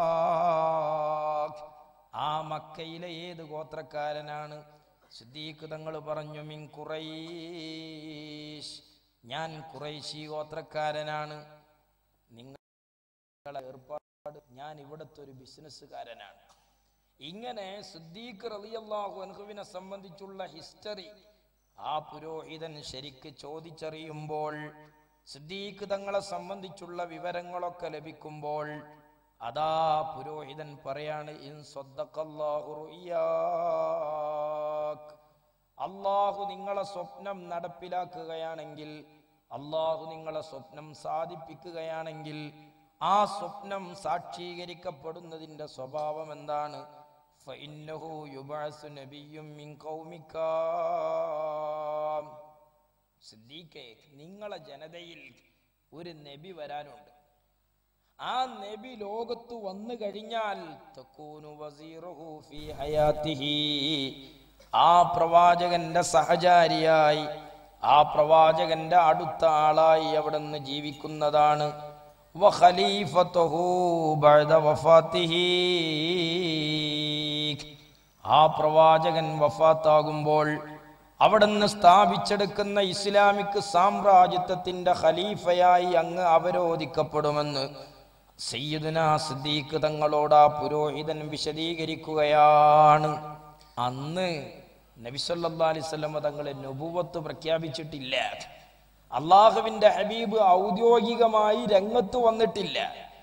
ആ മക്കയിലെ ഏത് ഗോത്രക്കാരനാണ് സിദ്ദീഖ് തങ്ങൾ പറഞ്ഞു മിൻ കുറൈശ് ഞാൻ കുറൈശി ഗോത്രക്കാരനാണ് നിങ്ങളെ ഏർപ്പാട് ഞാൻ ഇവിടുത്തെ ഒരു ബിസിനസ്സുകാരനാണ് ഇങ്ങനെ സിദ്ദീഖ് റളിയല്ലാഹു അൻഹുവിനെ സംബന്ധിച്ചുള്ള ഹിസ്റ്ററി ആ പുരോഹിതൻ ശരിക്ക് ചോദിച്ചറിയുമ്പോൾ സിദ്ദീഖ് തങ്ങളെ സംബന്ധിച്ചുള്ള വിവരങ്ങളൊക്കെ ലഭിക്കുമ്പോൾ അതാ പുരോഹിതൻ പറയാണ് ഇൻ സ്വദ്ദഖല്ലാഹു റുയ്യാക്ക്. അള്ളാഹു നിങ്ങളെ സ്വപ്നം നടപ്പിലാക്കുകയാണെങ്കിൽ അള്ളാഹു നിങ്ങളെ സ്വപ്നം സാധിപ്പിക്കുകയാണെങ്കിൽ ആ സ്വപ്നം സാക്ഷീകരിക്കപ്പെടുന്നതിന്റെ സ്വഭാവം എന്താണ് فإنه يبعث نبي من قومك സിദ്ദീഖേ നിങ്ങളെ ജനതയിൽ ഒരു നബി വരാനുണ്ട് ആ നബി ലോകത്ത് വന്നു കഴിഞ്ഞാൽ തക്കൂനു വസീറുഹു ഫീ ഹയാത്തിഹി ആ പ്രവാചകന്റെ സഹചാരിയായി ആ പ്രവാചകന്റെ അടുത്ത ആളായി അവിടുന്ന് ജീവിക്കുന്നതാണ് വഖലീഫത്തുഹു ബഅദ വഫാത്തിഹി ആ പ്രവാചകൻ വഫാത്താകുമ്പോൾ അവിടുന്ന് സ്ഥാപിച്ചെടുക്കുന്ന ഇസ്ലാമിക് സാമ്രാജ്യത്വത്തിന്റെ ഖലീഫയായി അങ്ങ് അവരോധിക്കപ്പെടുമെന്ന് സയ്യിദുന സിദ്ദീഖ് തങ്ങളോട് ആ പുരോഹിതൻ വിശദീകരിക്കുകയാണ് അന്ന് നബിസല്ലാ അലിസ്വല്ലമ തങ്ങളെ നുപുവത്ത് പ്രഖ്യാപിച്ചിട്ടില്ല അള്ളാഹുവിന്റെ ഹബീബ് ഔദ്യോഗികമായി രംഗത്ത് വന്നിട്ടില്ല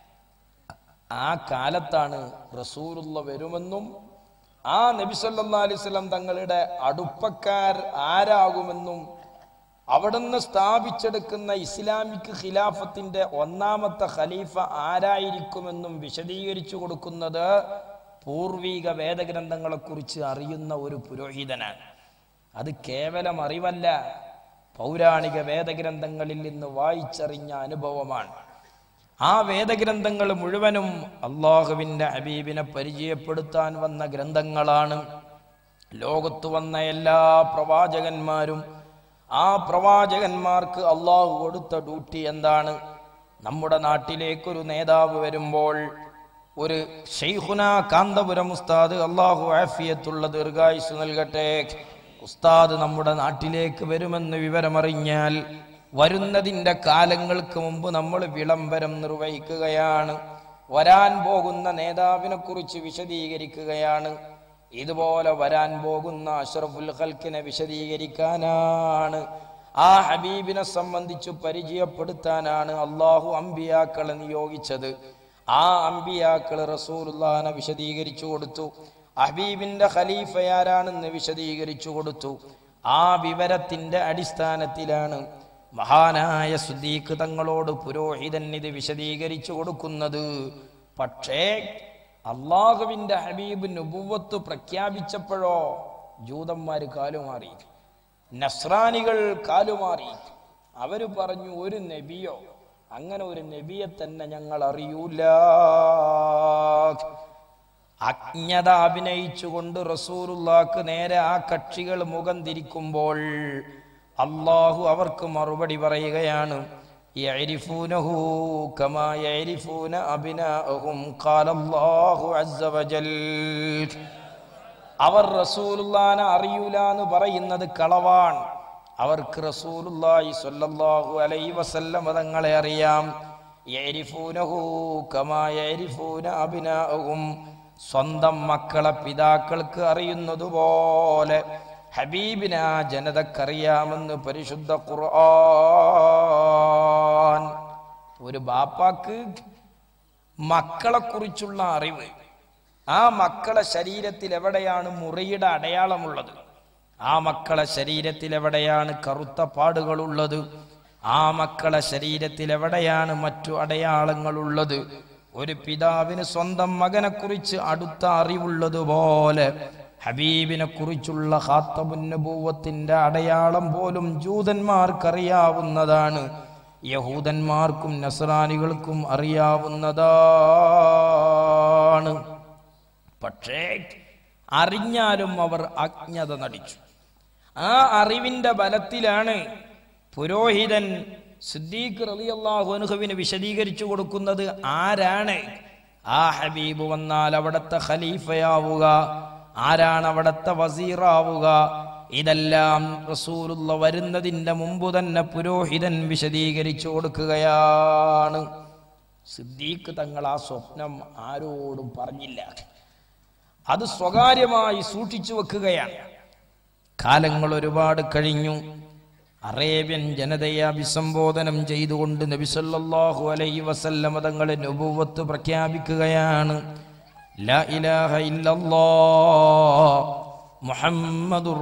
ആ കാലത്താണ് റസൂലുള്ള വരുമെന്നും ആ നബിസല്ലാ അലൈവല്ലം തങ്ങളുടെ അടുപ്പക്കാർ ആരാകുമെന്നും അവിടുന്ന് സ്ഥാപിച്ചെടുക്കുന്ന ഇസ്ലാമിക് ഖിലാഫത്തിന്റെ ഒന്നാമത്തെ ഖലീഫ ആരായിരിക്കുമെന്നും വിശദീകരിച്ചു കൊടുക്കുന്നത് പൂർവീക വേദഗ്രന്ഥങ്ങളെക്കുറിച്ച് അറിയുന്ന ഒരു പുരോഹിതനാണ് അത് കേവലം അറിവല്ല പൗരാണിക വേദഗ്രന്ഥങ്ങളിൽ നിന്ന് വായിച്ചറിഞ്ഞ അനുഭവമാണ് ആ വേദഗ്രന്ഥങ്ങൾ മുഴുവനും അള്ളാഹുവിൻ്റെ ഹബീബിനെ പരിചയപ്പെടുത്താൻ വന്ന ഗ്രന്ഥങ്ങളാണ് ലോകത്ത് വന്ന എല്ലാ പ്രവാചകന്മാരും ആ പ്രവാചകന്മാർക്ക് അള്ളാഹു കൊടുത്ത ഡ്യൂട്ടി എന്താണ് നമ്മുടെ നാട്ടിലേക്കൊരു നേതാവ് വരുമ്പോൾ ഒരു ഷെയ്ഖുന കാന്തപുരം ഉസ്താദ് അള്ളാഹു ആഫിയത്തുള്ള ദീർഘായുസ് നൽകട്ടെ ഉസ്താദ് നമ്മുടെ നാട്ടിലേക്ക് വരുമെന്ന് വിവരമറിഞ്ഞാൽ വരുന്നതിൻ്റെ കാലങ്ങൾക്ക് മുമ്പ് നമ്മൾ വിളംബരം നിർവഹിക്കുകയാണ് വരാൻ പോകുന്ന നേതാവിനെ കുറിച്ച് വിശദീകരിക്കുകയാണ് ഇതുപോലെ വരാൻ പോകുന്ന അഷറഫുൽ ഖൽക്കിനെ വിശദീകരിക്കാനാണ് ആ ഹബീബിനെ സംബന്ധിച്ച് പരിചയപ്പെടുത്താനാണ് അള്ളാഹു അമ്പിയാക്കളെ നിയോഗിച്ചത് ആ അമ്പിയാക്കൾ റസൂലുല്ലാനെ വിശദീകരിച്ചു കൊടുത്തു ഹബീബിന്റെ ഖലീഫ ആരാണെന്ന് വിശദീകരിച്ചു കൊടുത്തു ആ വിവരത്തിന്റെ അടിസ്ഥാനത്തിലാണ് മഹാനായ സുദ്ദീഖ് തങ്ങളോട് പുരോഹിതൻ ഇത് വിശദീകരിച്ചു കൊടുക്കുന്നത് പക്ഷേ അള്ളാഹുവിന്റെ ഹബീബ് നുബുവത്ത് പ്രഖ്യാപിച്ചപ്പോഴോ ജൂതന്മാര് കാലുമാറി നസ്രാനികൾ കാലുമാറി അവര് പറഞ്ഞു ഒരു നബിയോ അങ്ങനെ ഒരു നബിയെ തന്നെ ഞങ്ങൾ അറിയൂല അജ്ഞത അഭിനയിച്ചുകൊണ്ട് റസൂറുല്ലാക്ക് നേരെ ആ കക്ഷികൾ മുഖം തിരിക്കുമ്പോൾ അള്ളാഹു അവർക്ക് മറുപടി പറയുകയാണ് يعرفونه كما يعرفون أبناءهم قال الله عز وجل അവർ റസൂലുള്ളാനെ അറിയൂല എന്ന് പറയുന്നത് കളവാണ് അവർക്ക് റസൂലുള്ളാഹി സ്വല്ലല്ലാഹു അലൈഹി വസല്ലം തങ്ങളെ അറിയാം യരിഫൂനഹു കമാ യരിഫൂന അബിനാഹും സ്വന്തം മക്കളെ പിതാക്കൾക്ക് അറിയുന്നത് പോലെ ഹബീബിന ജനതക്കറിയാമെന്ന് പരിശുദ്ധ ഖുർആൻ ഒരു ബാപ്പാക്ക് മക്കളെ കുറിച്ചുള്ള അറിവ് ആ മക്കളെ ശരീരത്തിൽ എവിടെയാണ് മുറിയുടെ അടയാളമുള്ളത് ആ മക്കളെ ശരീരത്തിൽ എവിടെയാണ് കറുത്ത പാടുകളുള്ളത് ആ മക്കളെ ശരീരത്തിൽ എവിടെയാണ് മറ്റു അടയാളങ്ങളുള്ളത് ഒരു പിതാവിന് സ്വന്തം മകനെ കുറിച്ച് അടുത്ത അറിവുള്ളതുപോലെ ഹബീബിനെ കുറിച്ചുള്ള ഹാത്തമുന്നഭൂവത്തിന്റെ അടയാളം പോലും ജൂതന്മാർക്കറിയാവുന്നതാണ് യഹൂദന്മാർക്കും നസ്രാനികൾക്കും അറിയാവുന്നതാണ് പക്ഷേ അറിഞ്ഞാലും അവർ അജ്ഞത നടിച്ചു ആ അറിവിന്റെ ബലത്തിലാണ് പുരോഹിതൻ സിദ്ദീഖ് റളിയല്ലാഹു അൻഹുവിന് വിശദീകരിച്ചു കൊടുക്കുന്നത് ആരാണ് ആ ഹബീബ് വന്നാൽ അവിടുത്തെ ഖലീഫയാവുക ആരാണ് അവിടുത്തെ വസീറാവുക ഇതെല്ലാം റസൂലുള്ള വരുന്നതിന്റെ മുമ്പ് തന്നെ പുരോഹിതൻ വിശദീകരിച്ചു കൊടുക്കുകയാണ് സിദ്ദീഖ് തങ്ങൾ ആ സ്വപ്നം ആരോടും പറഞ്ഞില്ല അത് സ്വകാര്യമായി സൂക്ഷിച്ചു വെക്കുകയാണ് കാലങ്ങൾ ഒരുപാട് കഴിഞ്ഞു അറേബ്യൻ ജനതയെ അഭിസംബോധനം ചെയ്തുകൊണ്ട് നബിസല്ലാഹു അലൈഹി വസല്ലമ തങ്ങളെ നുബുവത്ത് പ്രഖ്യാപിക്കുകയാണ് ലാ ഇലാഹ ഇല്ലല്ലാ മുഹമ്മദുർ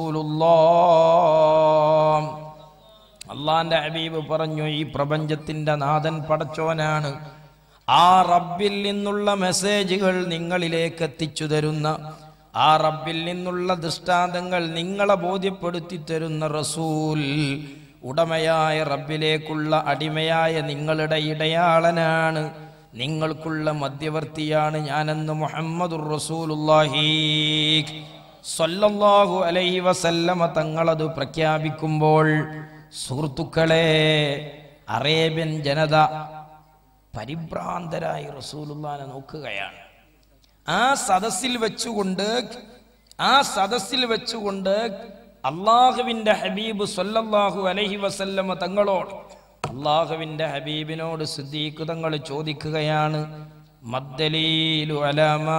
റസൂലുള്ളാഹ് അള്ളാന്റെ ഹബീബ് പറഞ്ഞു ഈ പ്രപഞ്ചത്തിന്റെ നാഥൻ പടച്ചോനാണ് ആ റബ്ബിൽ നിന്നുള്ള മെസ്സേജുകൾ നിങ്ങളിലേക്ക് എത്തിച്ചു തരുന്ന ആ റബ്ബിൽ നിന്നുള്ള ദൃഷ്ടാന്തങ്ങൾ നിങ്ങളെ ബോധ്യപ്പെടുത്തി തരുന്ന റസൂൽ ഉടമയായ റബ്ബിലേക്കുള്ള അടിമയായ നിങ്ങളുടെ ഇടയാളനാണ് നിങ്ങൾക്കുള്ള മധ്യവർത്തിയാണ് ഞാനെന്ന് മുഹമ്മദുർ റസൂലുള്ളാഹി സല്ലല്ലാഹു അലൈഹി വസല്ലമ തങ്ങളത് പ്രഖ്യാപിക്കുമ്പോൾ സുഹൃത്തുക്കളെ അറേബ്യൻ ജനത പരിഭ്രാന്തരായി റസൂലുള്ളാനെ നോക്കുകയാണ് ആ സദസ്സിൽ വെച്ചുകൊണ്ട് ആ സദസ്സിൽ വെച്ചുകൊണ്ട് അള്ളാഹുവിന്റെ ഹബീബ് സല്ലല്ലാഹു അലൈഹി വസല്ലമ തങ്ങളോട് അള്ളാഹുവിന്റെ ഹബീബിനോട് സിദ്ദീഖ് തങ്ങൾ ചോദിക്കുകയാണ് മദ്ദലീലു അലാമാ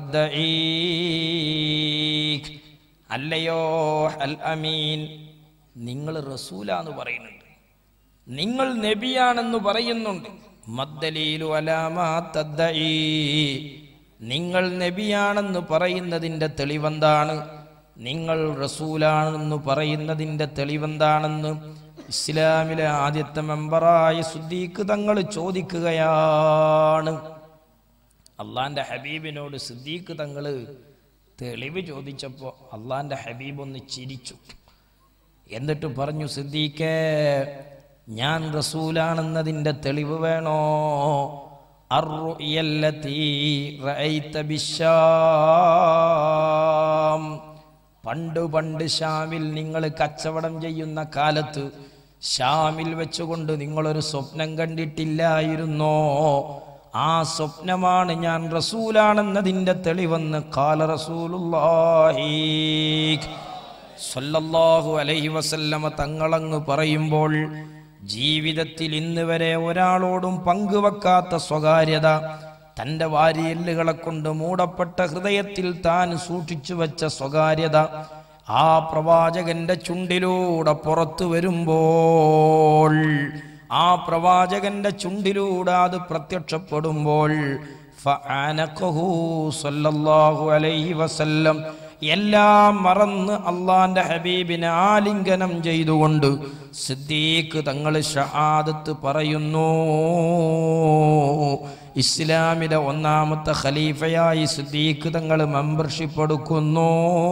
തദ്ദഈ അല്ലയോ അൽ അമീൻ നിങ്ങൾ റസൂലാന്ന് പറയുന്നുണ്ട് നിങ്ങൾ നബിയാണെന്ന് പറയുന്നുണ്ട് മദ്ദലീലു അലാമാ തദ്ദഈ നിങ്ങൾ നബിയാണെന്ന് പറയുന്നതിൻ്റെ തെളിവെന്താണ് നിങ്ങൾ റസൂലാണെന്ന് പറയുന്നതിൻ്റെ തെളിവെന്താണെന്ന് ഇസ്ലാമിലെ ആദ്യത്തെ മെമ്പറായ സുദ്ദീഖ് തങ്ങൾ ചോദിക്കുകയാണ് അള്ളാന്റെ ഹബീബിനോട് സിദ്ദീഖ് തങ്ങൾ തെളിവ് ചോദിച്ചപ്പോൾ അള്ളാന്റെ ഹബീബ് ഒന്ന് ചിരിച്ചു എന്നിട്ട് പറഞ്ഞു സിദ്ദീഖേ ഞാൻ റസൂലാണെന്നതിൻ്റെ തെളിവ് വേണോ അർറുയല്ലതീ റഅയ്ത ബിശ്ശാം. പണ്ട് പണ്ട് ഷാമിൽ നിങ്ങൾ കച്ചവടം ചെയ്യുന്ന കാലത്ത് ഷാമിൽ വെച്ചുകൊണ്ട് നിങ്ങളൊരു സ്വപ്നം കണ്ടിട്ടില്ലായിരുന്നോ ആ സ്വപ്നമാണ് ഞാൻ റസൂലാണെന്നതിൻ്റെ തെളിവെന്ന് കാല റസൂലുള്ളാഹി സല്ലല്ലാഹു അലൈഹി വസല്ലമ തങ്ങളങ്ങ് പറയുമ്പോൾ ജീവിതത്തിൽ ഇന്ന് വരെ ഒരാളോടും പങ്കുവെക്കാത്ത സ്വകാര്യത തൻ്റെ വാരിയെല്ലുകളെ കൊണ്ട് മൂടപ്പെട്ട ഹൃദയത്തിൽ താൻ സൂക്ഷിച്ചു വെച്ച സ്വകാര്യത ആ പ്രവാചകന്റെ ചുണ്ടിലൂടെ പുറത്തു വരുമ്പോൾ ആ പ്രവാചകന്റെ ചുണ്ടിലൂടെ അത് പ്രത്യക്ഷപ്പെടുമ്പോൾ ഫഅനഖഹു സല്ലല്ലാഹു അലൈഹി വസല്ലം എല്ലാം മറന്ന് അള്ളാന്റെ ഹബീബിനെ ആലിംഗനം ചെയ്തുകൊണ്ട് സിദ്ദീഖ് തങ്ങൾ ഷഹാദത്ത് പറയുന്നു ഇസ്ലാമിലെ ഒന്നാമത്തെ ഖലീഫയായി സിദ്ദീഖ് തങ്ങൾ മെമ്പർഷിപ്പ് എടുക്കുന്നു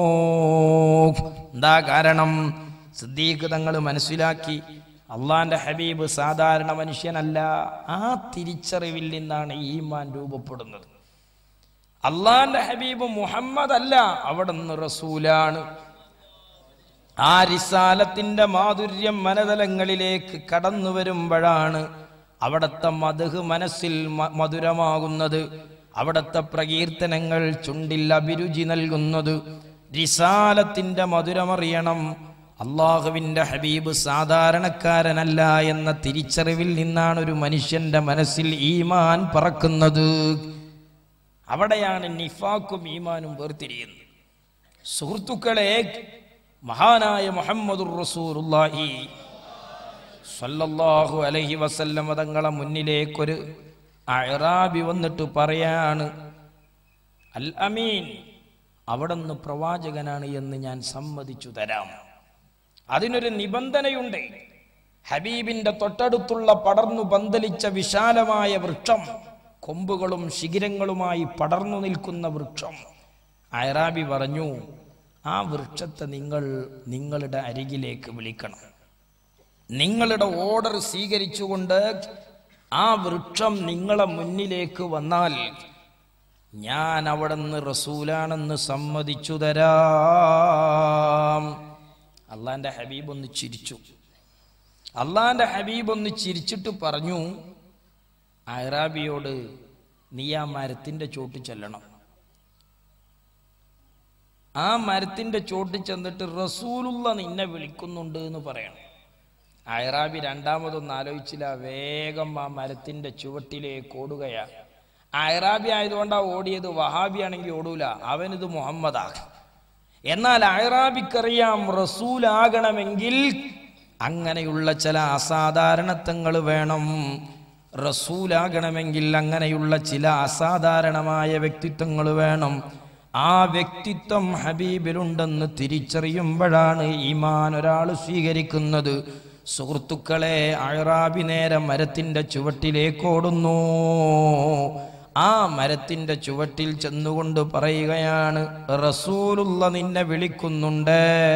എന്താ കാരണം സിദ്ദീഖ് തങ്ങൾ മനസ്സിലാക്കി അള്ളാന്റെ ഹബീബ് സാധാരണ മനുഷ്യനല്ല ആ തിരിച്ചറിവിൽ നിന്നാണ് ഈമാൻ രൂപപ്പെടുന്നത് അള്ളാന്റെ ഹബീബ് മുഹമ്മദ് അല്ല അവിടുന്ന് റസൂലാണ് ആ റിസാലത്തിന്റെ മാധുര്യം മനതലങ്ങളിലേക്ക് കടന്നു വരുമ്പോഴാണ് അവിടുത്തെ മധുഹ് മനസ്സിൽ മ- മധുരമാകുന്നത് അവിടുത്തെ പ്രകീർത്തനങ്ങൾ ചുണ്ടിൽ അഭിരുചി നൽകുന്നത് റിസാലത്തിന്റെ മധുരമറിയണം അള്ളാഹുവിന്റെ ഹബീബ് സാധാരണക്കാരനല്ല എന്ന തിരിച്ചറിവിൽ നിന്നാണ് ഒരു മനുഷ്യന്റെ മനസ്സിൽ ഈമാൻ പറക്കുന്നത് അവിടെയാണ് നിഫാക്കും ഈമാനും വേർതിരിയുന്നത് സുഹൃത്തുക്കളെ മഹാനായ മുഹമ്മദുർ റസൂലുള്ളാഹി സല്ലല്ലാഹു അലൈഹി വസല്ലം തങ്ങളെ മുന്നിലേക്കൊരു അഴറാബി വന്നിട്ട് പറയാണ് അൽ അമീൻ അവിടുന്ന് പ്രവാചകനാണ് എന്ന് ഞാൻ സമ്മതിച്ചു തരാം അതിനൊരു നിബന്ധനയുണ്ട് ഹബീബിന്റെ തൊട്ടടുത്തുള്ള പടർന്നു പന്തലിച്ച വിശാലമായ വൃക്ഷം കൊമ്പുകളും ശിഖിരങ്ങളുമായി പടർന്നു നിൽക്കുന്ന വൃക്ഷം അയറാബി പറഞ്ഞു ആ വൃക്ഷത്തെ നിങ്ങൾ നിങ്ങളുടെ അരികിലേക്ക് വിളിക്കണം നിങ്ങളുടെ ഓർഡർ സ്വീകരിച്ചുകൊണ്ട് ആ വൃക്ഷം നിങ്ങളെ മുന്നിലേക്ക് വന്നാൽ ഞാൻ അവിടെ നിന്ന് റസൂലാണെന്ന് സമ്മതിച്ചു തരാം അള്ളാന്റെ ഹബീബ് ഒന്ന് ചിരിച്ചു അള്ളാന്റെ ഹബീബ് ഒന്ന് ചിരിച്ചിട്ട് പറഞ്ഞു അയറാബിയോട് നീ ആ മരത്തിന്റെ ചോട്ടിൽ ചെല്ലണം ആ മരത്തിന്റെ ചോട്ടിൽ ചെന്നിട്ട് റസൂലുള്ള നിന്നെ വിളിക്കുന്നുണ്ട് എന്ന് പറയണം അയറാബി രണ്ടാമതൊന്നും ആലോചിച്ചില്ല വേഗം ആ മരത്തിന്റെ ചുവട്ടിലേക്ക് ഓടുകയാ അയറാബി ആയതുകൊണ്ടാ ഓടിയത് വഹാബി ആണെങ്കിൽ ഓടൂല അവനിത് മുഹമ്മദാ എന്നാൽ അയറാബിക്കറിയാം റസൂലാകണമെങ്കിൽ അങ്ങനെയുള്ള ചില അസാധാരണത്വങ്ങൾ വേണം റസൂലാകണമെങ്കിൽ അങ്ങനെയുള്ള ചില അസാധാരണമായ വ്യക്തിത്വങ്ങൾ വേണം ആ വ്യക്തിത്വം ഹബീബിലുണ്ടെന്ന് തിരിച്ചറിയുമ്പോഴാണ് ഈമാൻ ഒരാൾ സ്വീകരിക്കുന്നത് സുഹൃത്തുക്കളെ അഴറാബി നേരെ മരത്തിന്റെ ചുവട്ടിലേക്ക് ഓടുന്നു ആ മരത്തിന്റെ ചുവട്ടിൽ ചെന്നുകൊണ്ട് പറയുകയാണ് റസൂലുള്ള നിന്നെ വിളിക്കുന്നുണ്ട്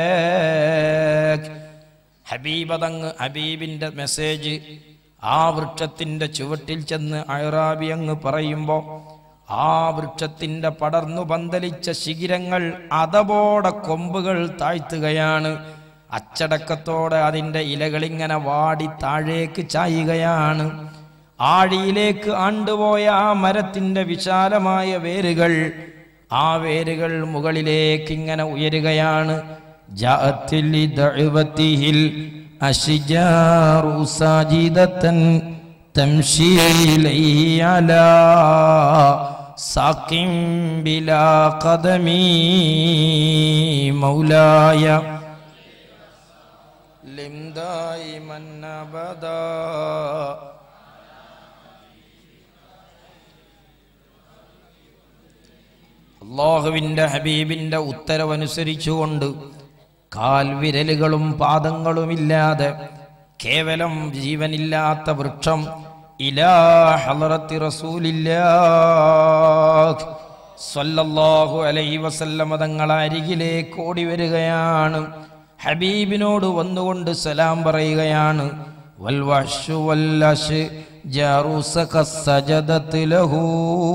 ഹബീബതങ്ങ് ഹബീബിന്റെ മെസ്സേജ് ആ വൃക്ഷത്തിന്റെ ചുവട്ടിൽ ചെന്ന് അഴറാബി അങ്ങ് പറയുമ്പോ ആ വൃക്ഷത്തിന്റെ പടർന്നു പന്തലിച്ച ശിഖിരങ്ങൾ അതപോടെ കൊമ്പുകൾ താഴ്ത്തുകയാണ് അച്ചടക്കത്തോടെ അതിന്റെ ഇലകളിങ്ങനെ വാടി താഴേക്ക് ചായുകയാണ് ആഴിയിലേക്ക് ആണ്ടുപോയ ആ മരത്തിന്റെ വിശാലമായ വേരുകൾ ആ വേരുകൾ മുകളിലേക്ക് ഇങ്ങനെ ഉയരുകയാണ് ജാഅത്തിൽ ദഅവതിഹിൽ അശ്ജാറു സാജിദതൻ തംശി ഇലൈഹി അലാ സാഖിം ബിലാ ഖദമി മൗലായ ലിം ദായിമൻ അബദാ അള്ളാഹുവിൻ്റെ ഹബീബിൻ്റെ ഉത്തരവനുസരിച്ചുകൊണ്ട് കാൽവിരലുകളും പാദങ്ങളുമില്ലാതെ കേവലം ജീവനില്ലാത്ത വൃക്ഷം ഇലാ ഹളറത്തി റസൂലില്ലാ സ്വല്ലല്ലാഹു അലൈഹി വസല്ലമ തങ്ങളെ അരികിലേക്ക് ഓടി വരികയാണ് ഹബീബിനോട് വന്നുകൊണ്ട് സലാം പറയുകയാണ് വൽവഷു വല്ലഷ് ജാറുസക സജദത്ത് ലഹു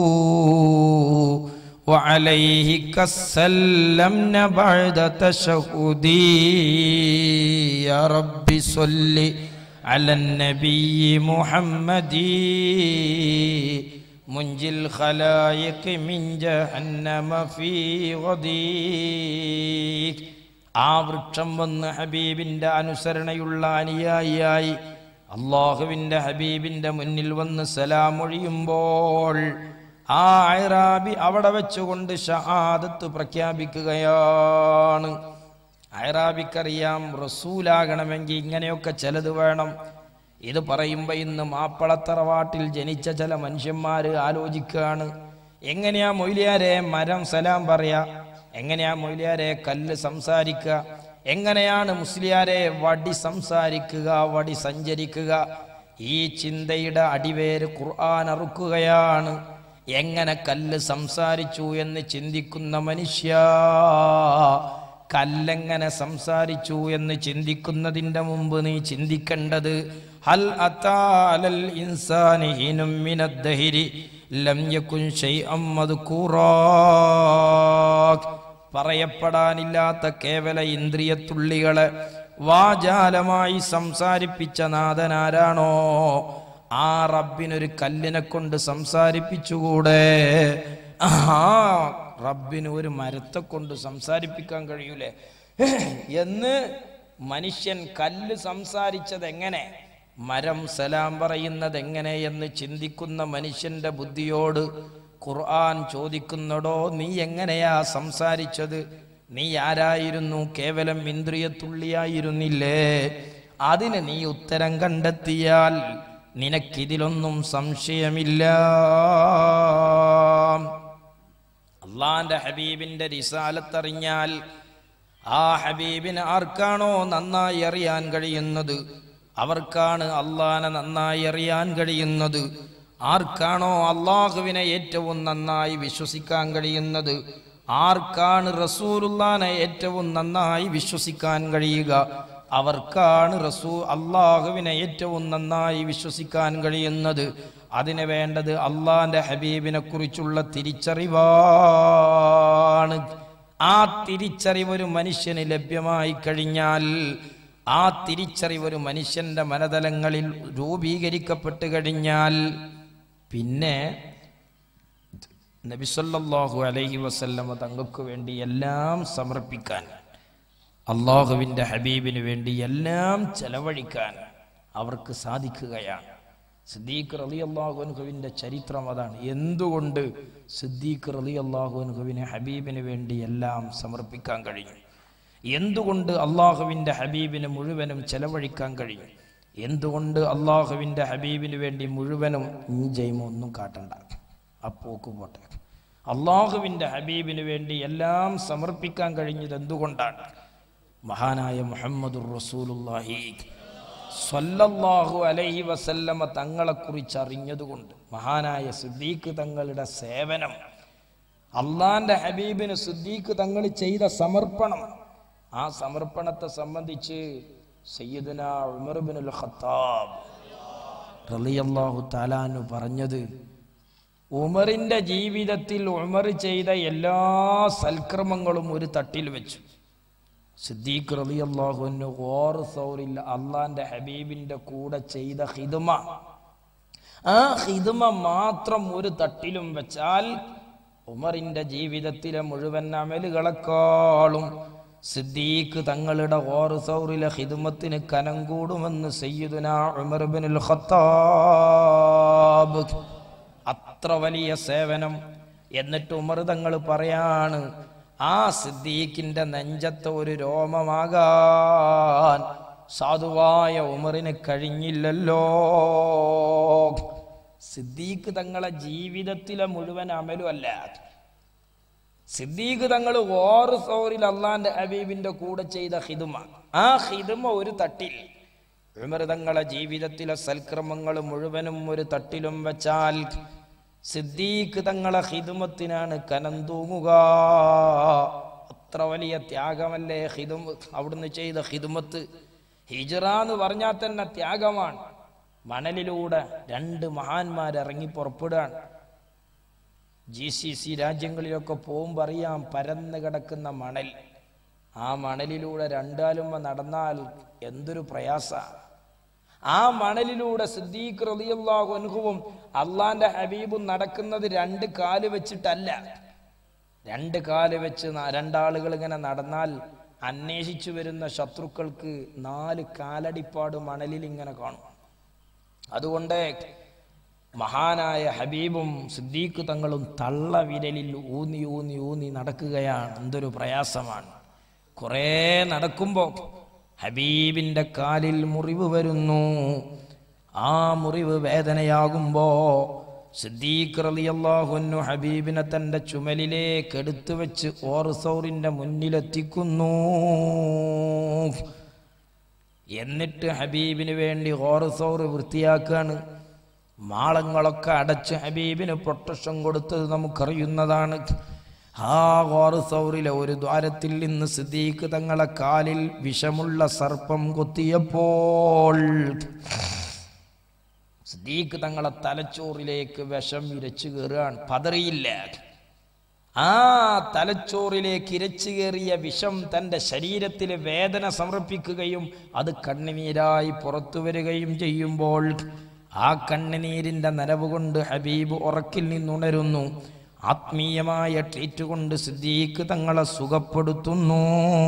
وعليه كسلمن بعد تشهدي يا رب صل على النبي محمد منجي الخلائق من جهنم في غديك ആ വൃക്ഷം വന്ന് ഹബീബിന്റെ അനുസരണയുള്ള അനുയായിയായി അള്ളാഹുവിന്റെ ഹബീബിന്റെ മുന്നിൽ വന്ന് സലാമൊഴിയുമ്പോൾ ആ ഐറാബി അവിടെ വെച്ചുകൊണ്ട് ഷഹാദത്ത് പ്രഖ്യാപിക്കുകയാണ് ഐറാബിക്കറിയാം റസൂലാകണമെങ്കിൽ ഇങ്ങനെയൊക്കെ ചിലത് വേണം ഇത് പറയുമ്പോൾ ഇന്ന് മാപ്പളത്തറവാട്ടിൽ ജനിച്ച ചില മനുഷ്യന്മാർ ആലോചിക്കുകയാണ് എങ്ങനെയാ മൊയ്ലിയാരെ മരം സലാം പറയാ എങ്ങനെയാ മൊയ്ലിയാരെ കല്ല് സംസാരിക്കുക എങ്ങനെയാണ് മുസ്ലിയാരെ വടി സംസാരിക്കുക വടി സഞ്ചരിക്കുക ഈ ചിന്തയുടെ അടിവേര് ഖുർആൻ അറുക്കുകയാണ് എങ്ങനെ കല്ല് സംസാരിച്ചു എന്ന് ചിന്തിക്കുന്ന മനുഷ്യ കല്ലെങ്ങനെ സംസാരിച്ചു എന്ന് ചിന്തിക്കുന്നതിന്റെ മുമ്പ് നീ ചിന്തിക്കേണ്ടത് ഹൽ അത്താലൽ ഇൻസാനി ഹീനും മിനദ്ദഹിരി ലം യകുൻ ശൈഅം മദ്കൂറാ പറയപ്പെടാനില്ലാത്ത കേവല ഇന്ദ്രിയത്തുള്ളികളെ വാചാലമായി സംസാരിപ്പിച്ച നാഥനാരാണോ ആ റബ്ബിനൊരു കല്ലിനെ കൊണ്ട് സംസാരിപ്പിച്ചുകൂടെ ആ റബ്ബിന് ഒരു മരത്തെ കൊണ്ട് സംസാരിപ്പിക്കാൻ കഴിയൂലേ എന്ന് മനുഷ്യൻ കല്ല് സംസാരിച്ചത് എങ്ങനെ മരം സലാം പറയുന്നത് എങ്ങനെ എന്ന് ചിന്തിക്കുന്ന മനുഷ്യന്റെ ബുദ്ധിയോട് ഖുർആൻ ചോദിക്കുന്നടോ നീ എങ്ങനെയാ സംസാരിച്ചത് നീ ആരായിരുന്നു കേവലം ഇന്ദ്രിയത്തുള്ളിയായിരുന്നില്ലേ അതിന് നീ ഉത്തരം കണ്ടെത്തിയാൽ നിനക്കിതിലൊന്നും സംശയമില്ല അള്ളാന്റെ ഹബീബിന്റെ റിസാലത്തറിഞ്ഞാൽ ആ ഹബീബിന് ആർക്കാണോ നന്നായി അറിയാൻ കഴിയുന്നത് അവർക്കാണ് അള്ളാനെ നന്നായി അറിയാൻ കഴിയുന്നത് ആർക്കാണോ അള്ളാഹുവിനെ ഏറ്റവും നന്നായി വിശ്വസിക്കാൻ കഴിയുന്നത് ആർക്കാണ് റസൂലുള്ളാനെ ഏറ്റവും നന്നായി വിശ്വസിക്കാൻ കഴിയുക അവർക്കാണ് റസൂ അള്ളാഹുവിനെ ഏറ്റവും നന്നായി വിശ്വസിക്കാൻ കഴിയുന്നത് അതിന് വേണ്ടത് അള്ളാന്റെ ഹബീബിനെ കുറിച്ചുള്ള തിരിച്ചറിവാണ് ആ തിരിച്ചറിവ് ഒരു മനുഷ്യന് ലഭ്യമായി കഴിഞ്ഞാൽ ആ തിരിച്ചറിവ് ഒരു മനുഷ്യന്റെ മനതലങ്ങളിൽ രൂപീകരിക്കപ്പെട്ട് കഴിഞ്ഞാൽ പിന്നെ നബിസല്ലാഹു അലൈഹി വസല്ലമ തങ്ങൾക്ക് വേണ്ടി എല്ലാം സമർപ്പിക്കാൻ അള്ളാഹുവിൻ്റെ ഹബീബിന് വേണ്ടി എല്ലാം ചെലവഴിക്കാൻ അവർക്ക് സാധിക്കുകയാണ് സിദ്ദീഖ് റലി അള്ളാഹുൻഹുവിൻ്റെ ചരിത്രം അതാണ് എന്തുകൊണ്ട് സിദ്ദീഖ് റലി അള്ളാഹുൻഹുവിന് ഹബീബിന് വേണ്ടി എല്ലാം സമർപ്പിക്കാൻ കഴിഞ്ഞു എന്തുകൊണ്ട് അള്ളാഹുവിൻ്റെ ഹബീബിന് മുഴുവനും ചെലവഴിക്കാൻ കഴിയും എന്തുകൊണ്ട് അള്ളാഹുവിൻ്റെ ഹബീബിന് വേണ്ടി മുഴുവനും ഈ ജൈമ ഒന്നും കാട്ടണ്ട അപ്പോക്ക് പോട്ടെ അള്ളാഹുവിൻ്റെ ഹബീബിന് വേണ്ടി എല്ലാം സമർപ്പിക്കാൻ കഴിഞ്ഞത് എന്തുകൊണ്ടാണ് മഹാനായ മുഹമ്മദുർ റസൂലുള്ളാഹി സ്വല്ലല്ലാഹു അലൈഹി വസല്ലമ തങ്ങളെക്കുറിച്ച് അറിഞ്ഞതുകൊണ്ട് മഹാനായ സിദ്ദീഖ് തങ്ങളുടെ സേവനം അള്ളാന്റെ ഹബീബിന് സിദ്ദീഖ് തങ്ങൾ ചെയ്ത സമർപ്പണം ആ സമർപ്പണത്തെ സംബന്ധിച്ച് സയ്യിദുന ഉമർ ബിനുൽ ഖത്താബ് റളിയല്ലാഹു താലാനു പറഞ്ഞത് ഉമറിന്റെ ജീവിതത്തിൽ ഉമർ ചെയ്ത എല്ലാ സൽക്രമങ്ങളും ഒരു തട്ടിൽ വെച്ചു സിദ്ദീഖ് റളിയല്ലാഹുവിന് ഓർ സൗറിൽ അള്ളാന്റെ ഹബീബിന്റെ കൂടെ ചെയ്ത ഹിദുമ ആ ഹിദുമ മാത്രം ഒരു തട്ടിലും വെച്ചാൽ ഉമറിന്റെ ജീവിതത്തിലെ മുഴുവൻ അമലുകളെക്കാളും സിദ്ദീഖ് തങ്ങളുടെ ഓർ സൗറിലെ ഹിദുമത്തിന് കനം കൂടുമെന്ന് സയ്യിദുന ഉമർ ബിനുൽ ഖത്താബ് അത്ര വലിയ സേവനം എന്നിട്ട് ഉമർ തങ്ങൾ പറയാണ് ആ സിദ്ദീഖിന്റെ നെഞ്ചത്തെ ഒരു രോമമാകാൻ സാധുവായ ഉമറിന് കഴിഞ്ഞില്ലല്ലോ സിദ്ദീഖ് തങ്ങളെ ജീവിതത്തിലെ മുഴുവൻ അമലുമല്ല സിദ്ദീഖ് തങ്ങൾ ഓറ് സോറിൽ അള്ളാന്റെ ഹബീബിന്റെ കൂടെ ചെയ്ത ഹിദുമ ആ ഹിദുമ ഒരു തട്ടിൽ ഉമർ തങ്ങളെ ജീവിതത്തിലെ സൽക്രമങ്ങൾ മുഴുവനും ഒരു തട്ടിലും വെച്ചാൽ സിദ്ദീഖ് തങ്ങളെ ഹിദുമത്തിനാണ് കനം തൂങ്ങുക അത്ര വലിയ ത്യാഗമല്ലേ ഹിദും അവിടുന്ന് ചെയ്ത ഹിദുമത്ത് ഹിജറ എന്ന് പറഞ്ഞാൽ തന്നെ ത്യാഗമാണ് മണലിലൂടെ രണ്ട് മഹാന്മാർ ഇറങ്ങി പുറപ്പെടുകയാണ് ജി സി സി രാജ്യങ്ങളിലൊക്കെ പോകുമ്പോൾ അറിയാം പരന്ന് കിടക്കുന്ന മണൽ ആ മണലിലൂടെ രണ്ടാലുമ്മ നടന്നാൽ എന്തൊരു പ്രയാസ ആ മണലിലൂടെ സിദ്ദീഖ് റളിയല്ലാഹു അൻഹുവും അള്ളാന്റെ ഹബീബും നടക്കുന്നത് രണ്ട് കാല് വെച്ചിട്ടല്ല രണ്ട് കാല് വെച്ച് ന- രണ്ടാളുകൾ ഇങ്ങനെ നടന്നാൽ അന്വേഷിച്ചു വരുന്ന ശത്രുക്കൾക്ക് നാല് കാലടിപ്പാട് മണലിൽ ഇങ്ങനെ കാണും അതുകൊണ്ട് മഹാനായ ഹബീബും സിദ്ദീഖ് തങ്ങളും തള്ള വിരലിൽ ഊന്നി ഊന്നി ഊന്നി നടക്കുകയാണ് എന്തൊരു പ്രയാസമാണ് കുറേ നടക്കുമ്പോൾ ഹബീബിൻ്റെ കാലിൽ മുറിവ് വരുന്നു ആ മുറിവ് വേദനയാകുമ്പോ സിദ്ദീഖ് റളിയല്ലാഹുന്നു ഹബീബിനെ തൻ്റെ ചുമലിലേക്ക് എടുത്തു വെച്ച് ഓർസൗറിൻ്റെ മുന്നിലെത്തിക്കുന്നു എന്നിട്ട് ഹബീബിന് വേണ്ടി ഹോറസോറ് വൃത്തിയാക്കുകയാണ് മാളങ്ങളൊക്കെ അടച്ച് ഹബീബിന് പ്രൊട്ടക്ഷൻ കൊടുത്തത് നമുക്കറിയുന്നതാണ് ആ ഹോറസൗറിലെ ഒരു ദ്വാരത്തിൽ നിന്ന് സിദ്ദീഖ് തങ്ങളെ കാലിൽ വിഷമുള്ള സർപ്പം കൊത്തിയപ്പോൾ സിദ്ദീഖ് തങ്ങളെ തലച്ചോറിലേക്ക് വിഷം ഇരച്ചു കയറുകയാണ് പതറിയില്ല ആ തലച്ചോറിലേക്ക് ഇരച്ചു കയറിയ വിഷം തൻ്റെ ശരീരത്തിൽ വേദന സമർപ്പിക്കുകയും അത് കണ്ണുനീരായി പുറത്തു വരികയും ചെയ്യുമ്പോൾ ആ കണ്ണുനീരിൻ്റെ നനവ് കൊണ്ട് ഹബീബ് ഉറക്കിൽ നിന്നുണരുന്നു ആത്മീയമായ ട്രീറ്റ് കൊണ്ട് സിദ്ദീഖ് തങ്ങളെ സുഖപ്പെടുത്തുന്നു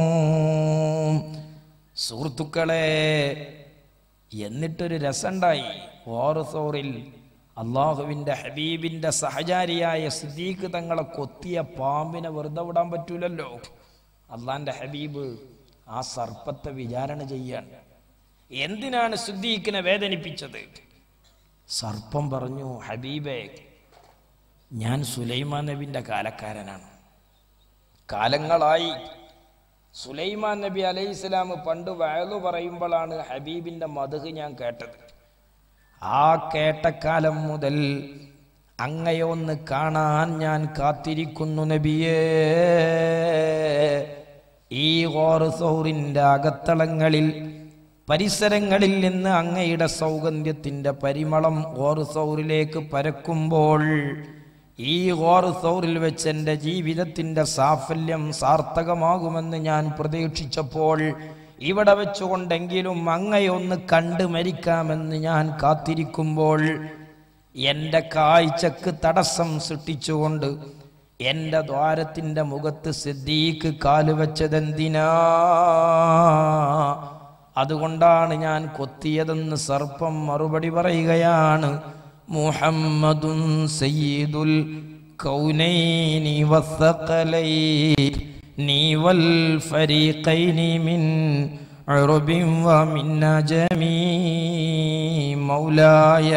സുഹൃത്തുക്കളെ എന്നിട്ടൊരു രസമുണ്ടായി ഓറസോറിൽ അള്ളാഹുവിൻ്റെ ഹബീബിൻ്റെ സഹചാരിയായ സിദ്ദീഖ് തങ്ങളെ കൊത്തിയ പാമ്പിനെ വെറുതെ വിടാൻ പറ്റൂലല്ലോ അള്ളാന്റെ ഹബീബ് ആ സർപ്പത്തെ വിചാരണ ചെയ്യാൻ എന്തിനാണ് സിദ്ദീഖിനെ വേദനിപ്പിച്ചത് സർപ്പം പറഞ്ഞു ഹബീബെ ഞാൻ സുലൈമാൻ നബിൻ്റെ കാലക്കാരനാണ് കാലങ്ങളായി സുലൈമാൻ നബി അലൈഹി സ്വലാം പണ്ട് വയലു പറയുമ്പോഴാണ് ഹബീബിന്റെ മധു ഞാൻ കേട്ടത് ആ കേട്ട കാലം മുതൽ അങ്ങയൊന്ന് കാണാൻ ഞാൻ കാത്തിരിക്കുന്നു നബിയേ ഈ ഹോറസൗറിൻ്റെ അകത്തളങ്ങളിൽ പരിസരങ്ങളിൽ നിന്ന് അങ്ങയുടെ സൗഗന്ധ്യത്തിൻ്റെ പരിമളം ഹോറസൗറിലേക്ക് പരക്കുമ്പോൾ ഈ ഹോറസൗറിൽ വെച്ച് എൻ്റെ ജീവിതത്തിൻ്റെ സാഫല്യം സാർത്ഥകമാകുമെന്ന് ഞാൻ പ്രതീക്ഷിച്ചപ്പോൾ ഇവിടെ വെച്ചുകൊണ്ടെങ്കിലും അങ്ങയൊന്ന് കണ്ടു മരിക്കാമെന്ന് ഞാൻ കാത്തിരിക്കുമ്പോൾ എൻ്റെ കാഴ്ചക്ക് തടസ്സം സൃഷ്ടിച്ചുകൊണ്ട് എൻ്റെ ദ്വാരത്തിൻ്റെ മുഖത്ത് സിദ്ദീഖ് കാലുവെച്ചതെന്തിനാ അതുകൊണ്ടാണ് ഞാൻ കൊത്തിയതെന്ന് സർപ്പം മറുപടി പറയുകയാണ് മുഹമ്മദുൻ സയ്യിദുൽ കൗനൈനി വസ്സഖലൈനി വൽ ഫരീഖൈനി മിൻ ഉറുബിൻ വമിൻ നജമി മൗലായ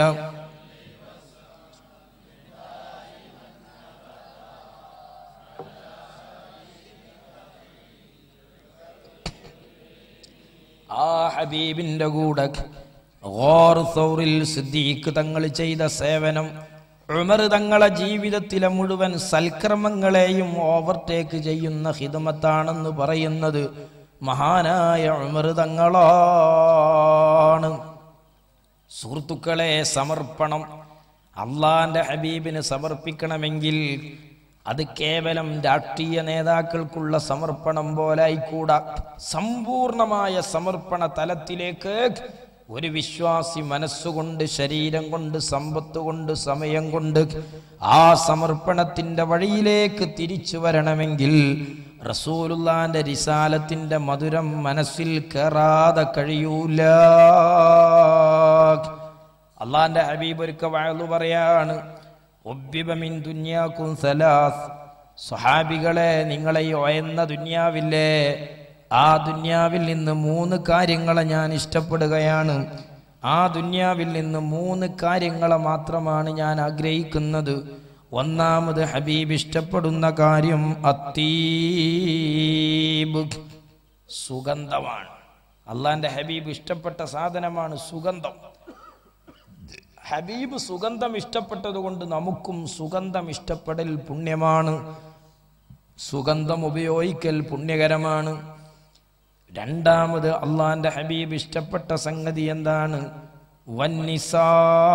ആ ഹബീബിന്റെ കൂടെ ഗോർ സൗറിൽ സിദ്ദീഖ് തങ്ങൾ ചെയ്ത സേവനം ഉമർ തങ്ങളെ ജീവിതത്തിലെ മുഴുവൻ സൽക്രമങ്ങളെയും ഓവർടേക്ക് ചെയ്യുന്ന ഹിദമത്താണെന്ന് പറയുന്നത് മഹാനായ ഉമർ തങ്ങളാണ് സുഹൃത്തുക്കളെ സമർപ്പണം അള്ളാന്റെ ഹബീബിന് സമർപ്പിക്കണമെങ്കിൽ അത് കേവലം രാഷ്ട്രീയ നേതാക്കൾക്കുള്ള സമർപ്പണം പോലായിക്കൂടാ സമ്പൂർണമായ സമർപ്പണ തലത്തിലേക്ക് ഒരു വിശ്വാസി മനസ്സുകൊണ്ട് ശരീരം കൊണ്ട് സമ്പത്ത് കൊണ്ട് സമയം കൊണ്ട് ആ സമർപ്പണത്തിന്റെ വഴിയിലേക്ക് തിരിച്ചു വരണമെങ്കിൽ റസൂലുള്ളാന്റെ റിസാലത്തിന്റെ മധുരം മനസ്സിൽ കയറാതെ കഴിയൂല അള്ളാന്റെ ഹബീബ് ഒരുക്ക വഴലു പറയാണ് ഒബ്ബിബമിൻ ദുന്യാക്കും സലാസ് സ്വഹാബികളെ നിങ്ങളെ ഈ ഒയന്ന ദുന്യാവില്ലേ ആ ദുന്യാവിൽ നിന്ന് മൂന്ന് കാര്യങ്ങളെ ഞാൻ ഇഷ്ടപ്പെടുകയാണ് ആ ദുന്യാവിൽ നിന്ന് മൂന്ന് കാര്യങ്ങളെ മാത്രമാണ് ഞാൻ ആഗ്രഹിക്കുന്നത് ഒന്നാമത് ഹബീബ് ഇഷ്ടപ്പെടുന്ന കാര്യം അത്തീബ് സുഗന്ധമാണ് അള്ളാന്റെ ഹബീബ് ഇഷ്ടപ്പെട്ട സാധനമാണ് സുഗന്ധം ഹബീബ് സുഗന്ധം ഇഷ്ടപ്പെട്ടത് കൊണ്ട് നമുക്കും സുഗന്ധം ഇഷ്ടപ്പെടൽ പുണ്യമാണ് സുഗന്ധം ഉപയോഗിക്കൽ പുണ്യകരമാണ് രണ്ടാമത് അള്ളാന്റെ ഹബീബ് ഇഷ്ടപ്പെട്ട സംഗതി എന്താണ് വന്നിസാ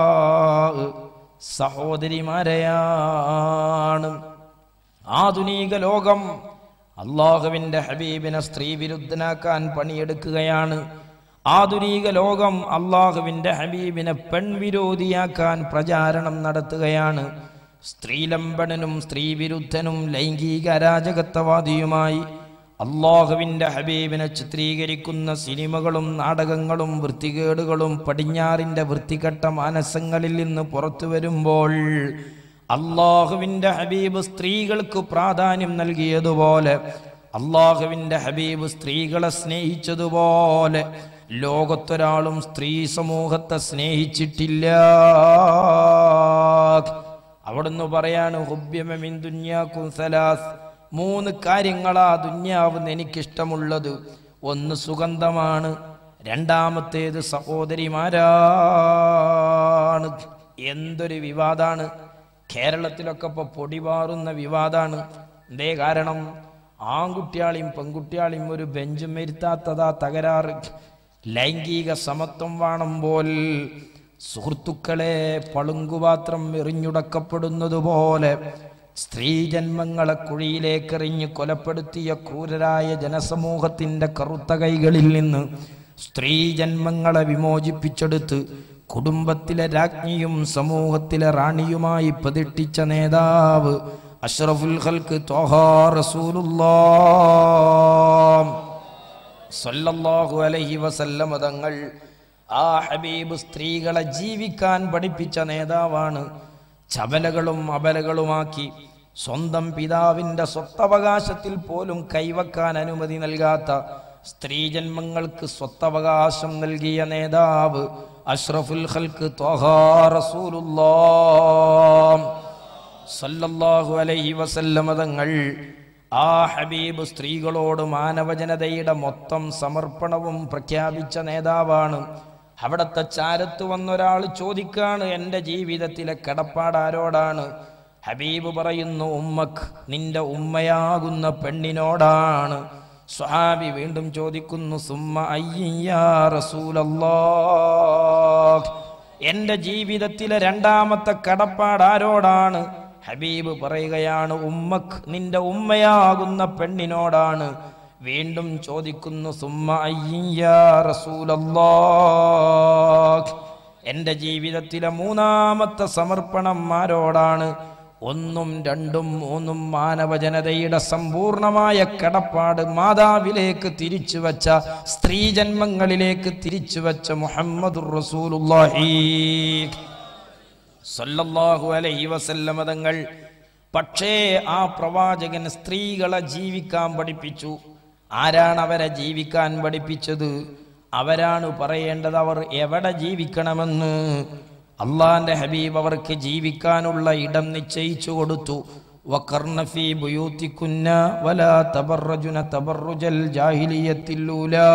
സഹോദരിമാരെയാണ് ആധുനിക ലോകം അള്ളാഹുവിന്റെ ഹബീബിനെ സ്ത്രീ വിരുദ്ധനാക്കാൻ പണിയെടുക്കുകയാണ് ആധുനിക ലോകം അള്ളാഹുവിന്റെ ഹബീബിനെ പെൺവിരോധിയാക്കാൻ പ്രചാരണം നടത്തുകയാണ് സ്ത്രീലംബനനും സ്ത്രീവിരുദ്ധനും ലൈംഗിക അരാജകത്വവാദിയുമായി അള്ളാഹുവിന്റെ ഹബീബിനെ ചിത്രീകരിക്കുന്ന സിനിമകളും നാടകങ്ങളും വൃത്തികേടുകളും പടിഞ്ഞാറിന്റെ വൃത്തികെട്ട മാനസങ്ങളിൽ നിന്ന് പുറത്തു വരുമ്പോൾ അള്ളാഹുവിന്റെ ഹബീബ് സ്ത്രീകൾക്ക് പ്രാധാന്യം നൽകിയതുപോലെ അള്ളാഹുവിന്റെ ഹബീബ് സ്ത്രീകളെ സ്നേഹിച്ചതുപോലെ ലോകത്തൊരാളും സ്ത്രീ സമൂഹത്തെ സ്നേഹിച്ചിട്ടില്ല അവിടുന്ന് പറയാണ് ഹുബ്യമമിൻ ദുന്യാക്കും സലാസ് മൂന്ന് കാര്യങ്ങളാ ദുന്യാവെന്ന് എനിക്കിഷ്ടമുള്ളത് ഒന്ന് സുഗന്ധമാണ് രണ്ടാമത്തേത് സഹോദരിമാരാണ് എന്തൊരു വിവാദാണ് കേരളത്തിലൊക്കെ ഇപ്പൊ പൊടിപാറുന്ന വിവാദാണ് എന്തേ കാരണം ആൺകുട്ടിയാളെയും പെൺകുട്ടിയാളെയും ഒരു ബെഞ്ചും വരുത്താത്തതാ തകരാറ് ലൈംഗിക സമത്വം വാണുമ്പോൾ സുഹൃത്തുക്കളെ പളുങ്കുപാത്രം എറിഞ്ഞുടക്കപ്പെടുന്നത് പോലെ സ്ത്രീജന്മങ്ങളെ കുഴിയിലേക്കെറിഞ്ഞ് കൊലപ്പെടുത്തിയ ക്രൂരരായ ജനസമൂഹത്തിന്റെ കറുത്ത കൈകളിൽ നിന്ന് സ്ത്രീജന്മങ്ങളെ വിമോചിപ്പിച്ചെടുത്ത് കുടുംബത്തിലെ രാജ്ഞിയും സമൂഹത്തിലെ റാണിയുമായി പ്രതിഷ്ഠിച്ച നേതാവ് അഷ്റഫുൽ ഖൽക്ക് ത്വഹാ റസൂലുള്ളാഹ് സല്ലല്ലാഹു അലൈഹി വസല്ലമ തങ്ങൾ ആ ഹബീബ് സ്ത്രീകളെ ജീവിക്കാൻ പഠിപ്പിച്ച നേതാവാണ് ചപലകളും അബലകളുമാക്കി സ്വന്തം പിതാവിന്റെ സ്വത്തവകാശത്തിൽ പോലും കൈവക്കാൻ അനുമതി നൽകാത്ത സ്ത്രീജന്മങ്ങൾക്ക് സ്വത്തവകാശം നൽകിയ നേതാവ് അഷ്റഫുൽ ഖൽക്ക് ത്വഹാ റസൂലുള്ളാഹ് സല്ലല്ലാഹു അലൈഹി വസല്ലമ തങ്ങൾ ആ ഹബീബ് സ്ത്രീകളോട് മാനവജനതയുടെ മൊത്തം സമർപ്പണവും പ്രഖ്യാപിച്ച നേതാവാണ് അവിടത്തെ ചാരത്ത് വന്നൊരാൾ ചോദിക്കാണ് എൻ്റെ ജീവിതത്തിലെ കടപ്പാട് ആരോടാണ് ഹബീബ് പറയുന്നു ഉമ്മക്ക് നിന്റെ ഉമ്മയാകുന്ന പെണ്ണിനോടാണ് സ്വാബി വീണ്ടും ചോദിക്കുന്നു സുമ്മ അയ്യാ റസൂലല്ലാഹ് എന്റെ ജീവിതത്തിലെ രണ്ടാമത്തെ കടപ്പാട് ആരോടാണ് ഹബീബ് പറയുകയാണ് ഉമ്മക്ക് നിന്റെ ഉമ്മയാകുന്ന പെണ്ണിനോടാണ് വീണ്ടും ചോദിക്കുന്നു സുമ്മ അയ്യാ റസൂലല്ലാഹ് എന്റെ ജീവിതത്തിലെ മൂന്നാമത്തെ സമർപ്പണം ആരോടാണ് ഒന്നും രണ്ടും മൂന്നും മാനവജനതയുടെ സമ്പൂർണമായ കടപ്പാട് മാതാവിലേക്ക് തിരിച്ചു വച്ച സ്ത്രീജന്മങ്ങളിലേക്ക് തിരിച്ചു വച്ച മുഹമ്മദുർ റസൂലുള്ളാഹി സല്ലല്ലാഹു അലൈഹി വസല്ലമ തങ്ങൾ പക്ഷേ ആ പ്രവാചകൻ സ്ത്രീകളെ ജീവിക്കാൻ പഠിപ്പിച്ചു ആരാണ് അവരെ ജീവിക്കാൻ പഠിപ്പിച്ചത് അവരാണ് പറയേണ്ടത് അവർ എവിടെ ജീവിക്കണമെന്ന് അള്ളാന്റെ ഹബീബ് അവർക്ക് ജീവിക്കാനുള്ള ഇടം നിശ്ചയിച്ചു കൊടുത്തു وقرن في بيوتكن ولا تبرجن تبرج الجاهلية الأولى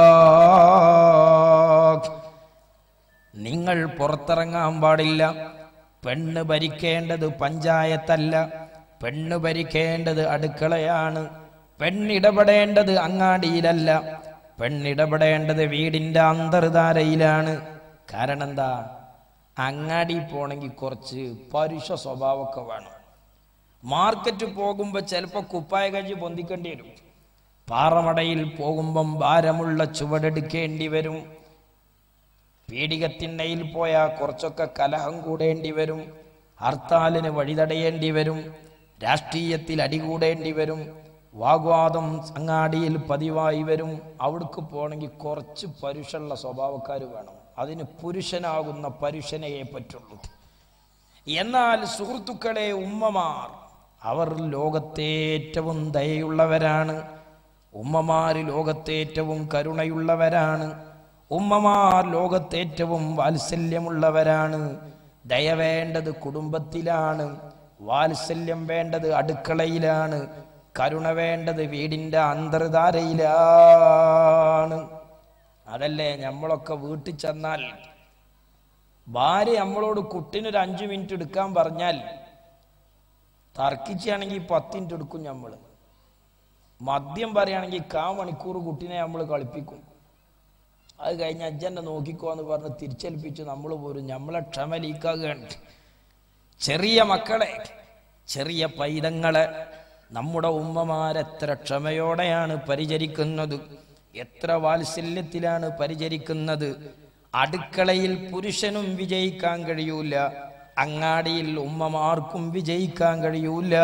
നിങ്ങൾ പുറത്തിറങ്ങാൻ പാടില്ല പെണ്ണ് ഭരിക്കേണ്ടത് പഞ്ചായത്തല്ല പെണ്ണ് ഭരിക്കേണ്ടത് അടുക്കളയാണ് പെണ്ണിടപെടേണ്ടത് അങ്ങാടിയിലല്ല പെണ്ണിടപെടേണ്ടത് വീടിൻ്റെ അന്തർധാരയിലാണ് കാരണം എന്താ അങ്ങാടി പോണെങ്കിൽ കുറച്ച് പരുഷ സ്വഭാവമൊക്കെ വേണം മാർക്കറ്റ് പോകുമ്പോൾ ചിലപ്പോൾ കുപ്പായ കഞ്ചി പൊന്തിക്കേണ്ടി വരും പാറമടയിൽ പോകുമ്പം ഭാരമുള്ള ചുവടെടുക്കേണ്ടി വരും പീഡികത്തിണ്ണയിൽ പോയാൽ കുറച്ചൊക്കെ കലഹം കൂടേണ്ടി വരും ഹർത്താലിന് വഴിതടയേണ്ടി വരും രാഷ്ട്രീയത്തിൽ അടികൂടേണ്ടി വരും വാഗ്വാദം അങ്ങാടിയിൽ പതിവായി വരും അവിടേക്ക് പോകണമെങ്കിൽ കുറച്ച് പരുഷുള്ള സ്വഭാവക്കാർ വേണം അതിന് പുരുഷനാകുന്ന പരുഷനയെ പറ്റുള്ളൂ എന്നാൽ സുഹൃത്തുക്കളെ ഉമ്മമാർ അവർ ലോകത്തേറ്റവും ദയയുള്ളവരാണ് ഉമ്മമാർ ലോകത്തേറ്റവും കരുണയുള്ളവരാണ് ഉമ്മമാർ ലോകത്തേറ്റവും വാത്സല്യമുള്ളവരാണ് ദയ വേണ്ടത് കുടുംബത്തിലാണ് വാത്സല്യം വേണ്ടത് അടുക്കളയിലാണ് കരുണ വേണ്ടത് വീടിൻ്റെ അന്തർധാരയിലാണ് അതല്ലേ നമ്മളൊക്കെ വീട്ടിൽ ചെന്നാൽ ഭാര്യ നമ്മളോട് കുട്ടിനൊരു അഞ്ചു മിനിറ്റ് എടുക്കാൻ പറഞ്ഞാൽ തർക്കിച്ചാണെങ്കിൽ പത്ത് മിനിറ്റ് എടുക്കും നമ്മൾ മദ്യം പറയുകയാണെങ്കിൽ കാ മണിക്കൂർ കുട്ടിനെ നമ്മൾ കളിപ്പിക്കും അത് കഴിഞ്ഞ് അജ്ജനെ നോക്കിക്കോ എന്ന് പറഞ്ഞ് തിരിച്ചേൽപ്പിച്ച് നമ്മൾ പോരും നമ്മളെ ക്ഷമ ലീക്കാകുകയാണ് ചെറിയ മക്കളെ ചെറിയ പൈതങ്ങളെ നമ്മുടെ ഉമ്മമാരെത്ര ക്ഷമയോടെയാണ് പരിചരിക്കുന്നത് എത്ര വാത്സല്യത്തിലാണ് പരിചരിക്കുന്നത് അടുക്കളയിൽ പുരുഷനും വിജയിക്കാൻ കഴിയൂല അങ്ങാടിയിൽ ഉമ്മമാർക്കും വിജയിക്കാൻ കഴിയൂല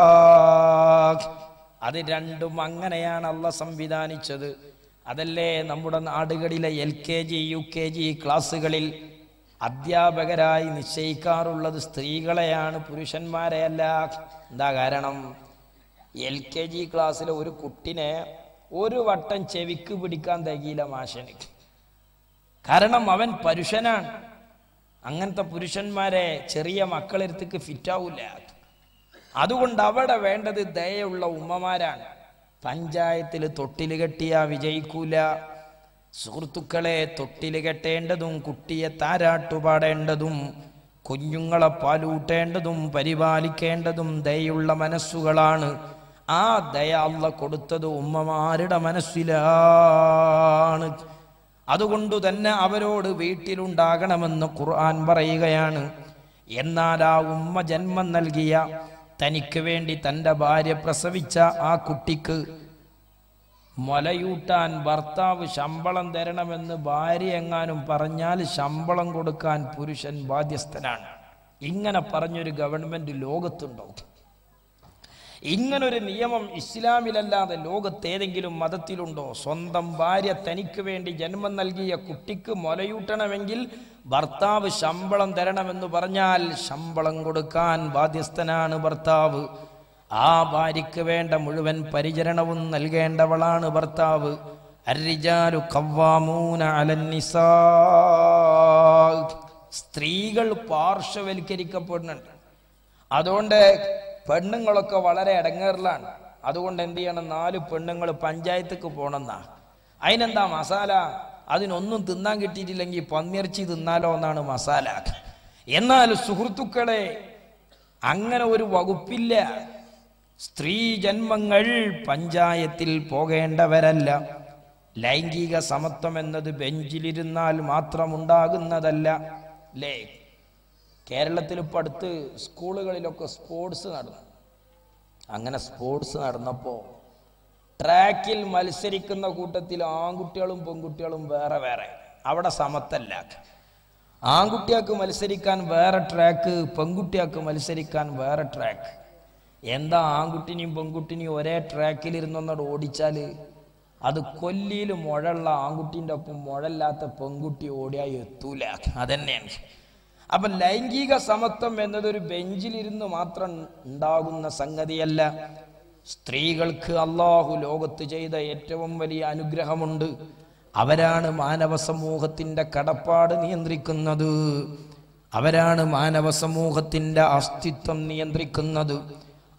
അത് രണ്ടും അങ്ങനെയാണ് അല്ല സംവിധാനിച്ചത് അതല്ലേ നമ്മുടെ നാടുകളിലെ L K G U K G ക്ലാസ്സുകളിൽ അധ്യാപകരായി നിശ്ചയിക്കാറുള്ളത് സ്ത്രീകളെയാണ് പുരുഷന്മാരെയല്ല എന്താ കാരണം എൽ കെ ജി ക്ലാസ്സിലെ ഒരു കുട്ടിനെ ഒരു വട്ടം ചെവിക്ക് പിടിക്കാൻ തികയില്ല മാഷന് കാരണം അവൻ പരുഷനാണ് അങ്ങനത്തെ പുരുഷന്മാരെ ചെറിയ മക്കളെടുത്തേക്ക് ഫിറ്റാവൂല അതുകൊണ്ട് അവിടെ വേണ്ടത് ദയുള്ള ഉമ്മമാരാണ് പഞ്ചായത്തിൽ തൊട്ടില് കെട്ടിയാ വിജയിക്കൂല സുഹൃത്തുക്കളെ തൊട്ടില് കെട്ടേണ്ടതും കുട്ടിയെ താരാട്ടുപാടേണ്ടതും കുഞ്ഞുങ്ങളെ പാലൂട്ടേണ്ടതും പരിപാലിക്കേണ്ടതും ദയുള്ള മനസ്സുകളാണ് ആ ദയ അല്ല കൊടുത്തത് ഉമ്മമാരുടെ മനസ്സിലാണ് അതുകൊണ്ട് തന്നെ അവരോട് വീട്ടിലുണ്ടാകണമെന്ന് ഖുർആൻ പറയുകയാണ് എന്നാൽ ആ ഉമ്മ ജന്മം നൽകിയ തനിക്ക് വേണ്ടി തൻ്റെ ഭാര്യ പ്രസവിച്ച ആ കുട്ടിക്ക് മുലയൂട്ടാൻ ഭർത്താവ് ശമ്പളം തരണമെന്ന് ഭാര്യ എങ്ങാനും പറഞ്ഞാൽ ശമ്പളം കൊടുക്കാൻ പുരുഷൻ ബാധ്യസ്ഥനാണ് ഇങ്ങനെ പറഞ്ഞൊരു ഗവൺമെന്റ് ലോകത്തുണ്ടോ ഇങ്ങനൊരു നിയമം ഇസ്ലാമിലല്ലാതെ ലോകത്തേതെങ്കിലും മതത്തിലുണ്ടോ സ്വന്തം ഭാര്യ തനിക്ക് വേണ്ടി ജന്മം നൽകിയ കുട്ടിക്ക് മുലയൂട്ടണമെങ്കിൽ ഭർത്താവ് ശമ്പളം തരണമെന്ന് പറഞ്ഞാൽ ശമ്പളം കൊടുക്കാൻ ബാധ്യസ്ഥനാണ് ഭർത്താവ് ആ ഭാര്യയ്ക്ക് വേണ്ട മുഴുവൻ പരിചരണവും നൽകേണ്ടവളാണ് ഭർത്താവ് അരിജാലു കവ്വാമൂന അലന്നിസാ സ്ത്രീകൾ പാർശ്വവൽക്കരിക്കപ്പെടുന്നുണ്ട് അതുകൊണ്ട് പെണ്ണുങ്ങളൊക്കെ വളരെ ഇടങ്ങേറിലാണ് അതുകൊണ്ട് എന്ത് ചെയ്യണം നാല് പെണ്ണുങ്ങൾ പഞ്ചായത്തേക്ക് പോകണമെന്നാ അതിനെന്താ മസാല അതിനൊന്നും തിന്നാൻ കിട്ടിയിട്ടില്ലെങ്കിൽ പന്നിയിറച്ചി തിന്നാലോ എന്നാണ് മസാല എന്നാൽ സുഹൃത്തുക്കളെ അങ്ങനെ ഒരു വകുപ്പില്ല സ്ത്രീ ജന്മങ്ങൾ പഞ്ചായത്തിൽ പോകേണ്ടവരല്ല ലൈംഗിക സമത്വം എന്നത് ബെഞ്ചിലിരുന്നാൽ മാത്രമുണ്ടാകുന്നതല്ല അല്ലേ കേരളത്തിൽ ഇപ്പോൾ അടുത്ത് സ്കൂളുകളിലൊക്കെ സ്പോർട്സ് നടന്നു അങ്ങനെ സ്പോർട്സ് നടന്നപ്പോൾ ട്രാക്കിൽ മത്സരിക്കുന്ന കൂട്ടത്തിൽ ആൺകുട്ടികളും പെൺകുട്ടികളും വേറെ വേറെ അവിടെ സമത്തല്ല ആൺകുട്ടികൾക്ക് മത്സരിക്കാൻ വേറെ ട്രാക്ക് പെൺകുട്ടികൾക്ക് മത്സരിക്കാൻ വേറെ ട്രാക്ക് എന്താ ആൺകുട്ടിനെയും പെൺകുട്ടിനെയും ഒരേ ട്രാക്കിൽ ഇരുന്നൊന്നോട് ഓടിച്ചാൽ അത് കൊല്ലിയിൽ മുഴയുള്ള ആൺകുട്ടീൻ്റെ ഒപ്പം മുഴല്ലാത്ത പെൺകുട്ടി ഓടിയാൽ എത്തൂല അതന്നെയാണ് അപ്പൊ ലൈംഗിക സമത്വം എന്നതൊരു ബെഞ്ചിലിരുന്ന് മാത്രം ഉണ്ടാകുന്ന സംഗതിയല്ല സ്ത്രീകൾക്ക് അള്ളാഹു ലോകത്ത് ചെയ്ത ഏറ്റവും വലിയ അനുഗ്രഹമുണ്ട് അവരാണ് മാനവ സമൂഹത്തിന്റെ കടപ്പാട് നിയന്ത്രിക്കുന്നത് അവരാണ് മാനവ സമൂഹത്തിന്റെ അസ്തിത്വം നിയന്ത്രിക്കുന്നത്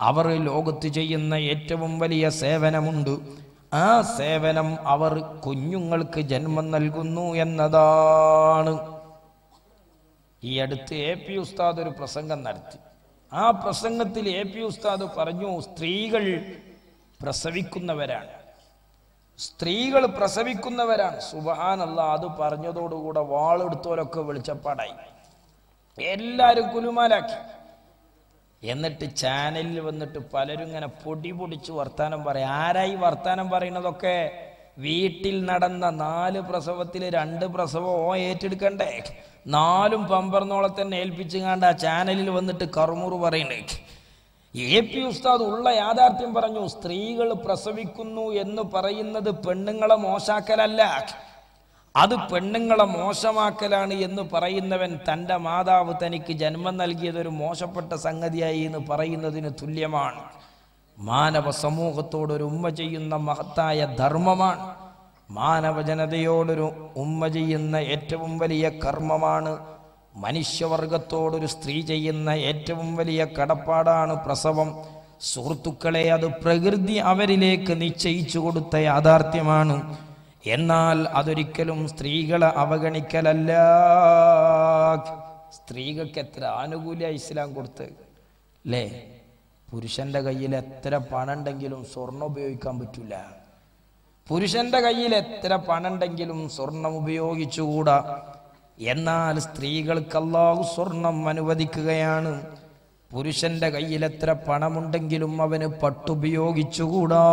അവർ ലോകത്ത് ചെയ്യുന്ന ഏറ്റവും വലിയ സേവനമുണ്ട് ആ സേവനം അവർ കുഞ്ഞുങ്ങൾക്ക് ജന്മം നൽകുന്നു എന്നതാണ് ഈ അടുത്ത് എ പി ഉസ്താദ് ഒരു പ്രസംഗം നടത്തി ആ പ്രസംഗത്തിൽ എ പി ഉസ്താദ് പറഞ്ഞു സ്ത്രീകൾ പ്രസവിക്കുന്നവരാണ് സ്ത്രീകൾ പ്രസവിക്കുന്നവരാണ് സുബഹാനല്ല അത് പറഞ്ഞതോടുകൂടെ വാളെടുത്തവരൊക്കെ വെളിച്ചപ്പാടായി എല്ലാവരും കുലുമാലാക്കി എന്നിട്ട് ചാനലിൽ വന്നിട്ട് പലരും ഇങ്ങനെ പൊടി പൊടിച്ച് വർത്താനം പറയും ആരായി വർത്താനം പറയുന്നതൊക്കെ വീട്ടിൽ നടന്ന നാല് പ്രസവത്തിൽ രണ്ട് പ്രസവം ഓ ഏറ്റെടുക്കണ്ടേ നാലും പമ്പർന്നോളെ തന്നെ ഏൽപ്പിച്ചുകാണ്ട് ആ ചാനലിൽ വന്നിട്ട് കറുമുറു പറയണേ എ പി ഉസ്താദ് ഉള്ള യാഥാർത്ഥ്യം പറഞ്ഞു സ്ത്രീകൾ പ്രസവിക്കുന്നു എന്ന് പറയുന്നത് പെണ്ണുങ്ങളെ മോശാക്കലല്ല അത് പെണ്ണുങ്ങളെ മോശമാക്കലാണ് എന്ന് പറയുന്നവൻ തൻ്റെ മാതാവ് തനിക്ക് ജന്മം നൽകിയത് ഒരു മോശപ്പെട്ട സംഗതിയായി എന്ന് പറയുന്നതിന് തുല്യമാണ് മാനവ സമൂഹത്തോടൊരു ഉമ്മ ചെയ്യുന്ന മഹത്തായ ധർമ്മമാണ് മാനവ ജനതയോടൊരു ഉമ്മ ചെയ്യുന്ന ഏറ്റവും വലിയ കർമ്മമാണ് മനുഷ്യവർഗത്തോടൊരു സ്ത്രീ ചെയ്യുന്ന ഏറ്റവും വലിയ കടപ്പാടാണ് പ്രസവം സുഹൃത്തുക്കളെ അത് പ്രകൃതി അവരിലേക്ക് നിശ്ചയിച്ചു കൊടുത്ത യാഥാർത്ഥ്യമാണ് എന്നാൽ അതൊരിക്കലും സ്ത്രീകളെ അവഗണിക്കലല്ല സ്ത്രീകൾക്ക് എത്ര ആനുകൂല്യ ഇസ്ലാം കൊടുത്ത് അല്ലേ പുരുഷന്റെ കയ്യിൽ എത്ര പണം ഉണ്ടെങ്കിലും സ്വർണം ഉപയോഗിക്കാൻ പറ്റൂല പുരുഷന്റെ കയ്യിൽ എത്ര പണം ഉണ്ടെങ്കിലും സ്വർണം ഉപയോഗിച്ചുകൂടാ എന്നാൽ സ്ത്രീകൾക്ക് അല്ലാഹു സ്വർണം അനുവദിക്കുകയാണ് പുരുഷന്റെ കയ്യിൽ എത്ര പണമുണ്ടെങ്കിലും അവന് പട്ടുപയോഗിച്ചുകൂടാ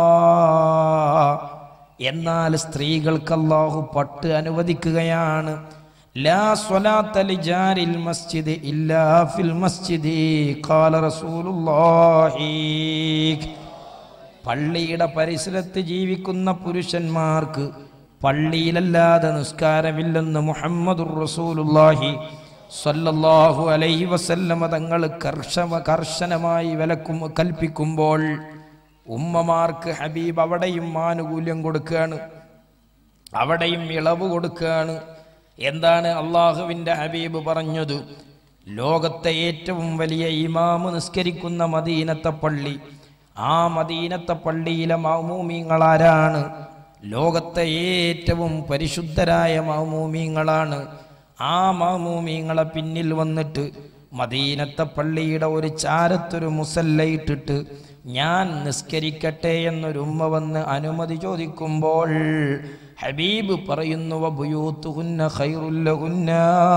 എന്നാൽ സ്ത്രീകൾക്ക് അല്ലാഹു പട്ട് അനുവദിക്കുകയാണ് ലാ സ്വലാത്ത ലിജാരിൽ മസ്ജിദ് ഇല്ലാ ഫിൽ മസ്ജിദി ഖാല റസൂലുള്ളാഹി പള്ളിയുടെ പരിസരത്ത് ജീവിക്കുന്ന പുരുഷന്മാർക്ക് പള്ളിയിലല്ലാതെ നിസ്കാരമില്ലെന്ന് മുഹമ്മദുർ റസൂലുള്ളാഹി സ്വല്ലല്ലാഹു അലൈഹി വസല്ലമ തങ്ങൾ കർശന കർശനമായി വിലക്കും കൽപ്പിക്കുമ്പോൾ ഉമ്മമാർക്ക് ഹബീബ് അവിടെയും ആനുകൂല്യം കൊടുക്കുകയാണ് അവിടെയും ഇളവ് കൊടുക്കുകയാണ് എന്താണ് അള്ളാഹുവിൻ്റെ ഹബീബ് പറഞ്ഞത് ലോകത്തെ ഏറ്റവും വലിയ ഇമാമ് നിസ്കരിക്കുന്ന മദീനത്തെ പള്ളി ആ മദീനത്തെ പള്ളിയിലെ മൗമൂമിങ്ങളാരാണ് ലോകത്തെ ഏറ്റവും പരിശുദ്ധരായ മൗമൂമിങ്ങളാണ് ആ മൗമൂമിങ്ങളെ പിന്നിൽ വന്നിട്ട് മദീനത്തെ പള്ളിയുടെ ഒരു ചാരത്തൊരു മുസല്ലയിട്ടിട്ട് ഞാൻ നിസ്കരിക്കട്ടെ എന്നൊരു ഉമ്മ വന്ന് അനുമതി ചോദിക്കുമ്പോൾ ഹബീബ് പറയുന്നു വബുയൂത്തുഹുന്ന ഖൈറുല്ലഹുന്ന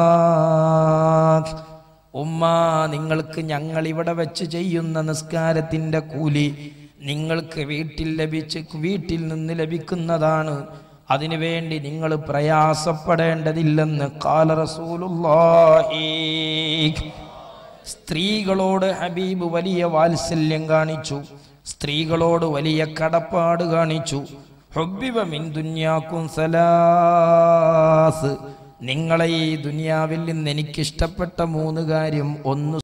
ഉമ്മ നിങ്ങൾക്ക് ഞങ്ങൾ ഇവിടെ വെച്ച് ചെയ്യുന്ന നിസ്കാരത്തിൻ്റെ കൂലി നിങ്ങൾക്ക് വീട്ടിൽ ലഭിച്ച് വീട്ടിൽ നിന്ന് ലഭിക്കുന്നതാണ് അതിനുവേണ്ടി നിങ്ങൾ പ്രയാസപ്പെടേണ്ടതില്ലെന്ന് കാല റസൂലുള്ളാഹി സ്ത്രീകളോട് ഹബീബ് വലിയ വാത്സല്യം കാണിച്ചു സ്ത്രീകളോട് വലിയ കടപ്പാട് കാണിച്ചു ഹുബ്ബിബ മിൻ ദുന്യാക്കും സലാസ് നിങ്ങളെ ഈ ദുനിയാവിൽ നിന്ന് എനിക്കിഷ്ടപ്പെട്ട മൂന്ന് കാര്യം ഒന്ന്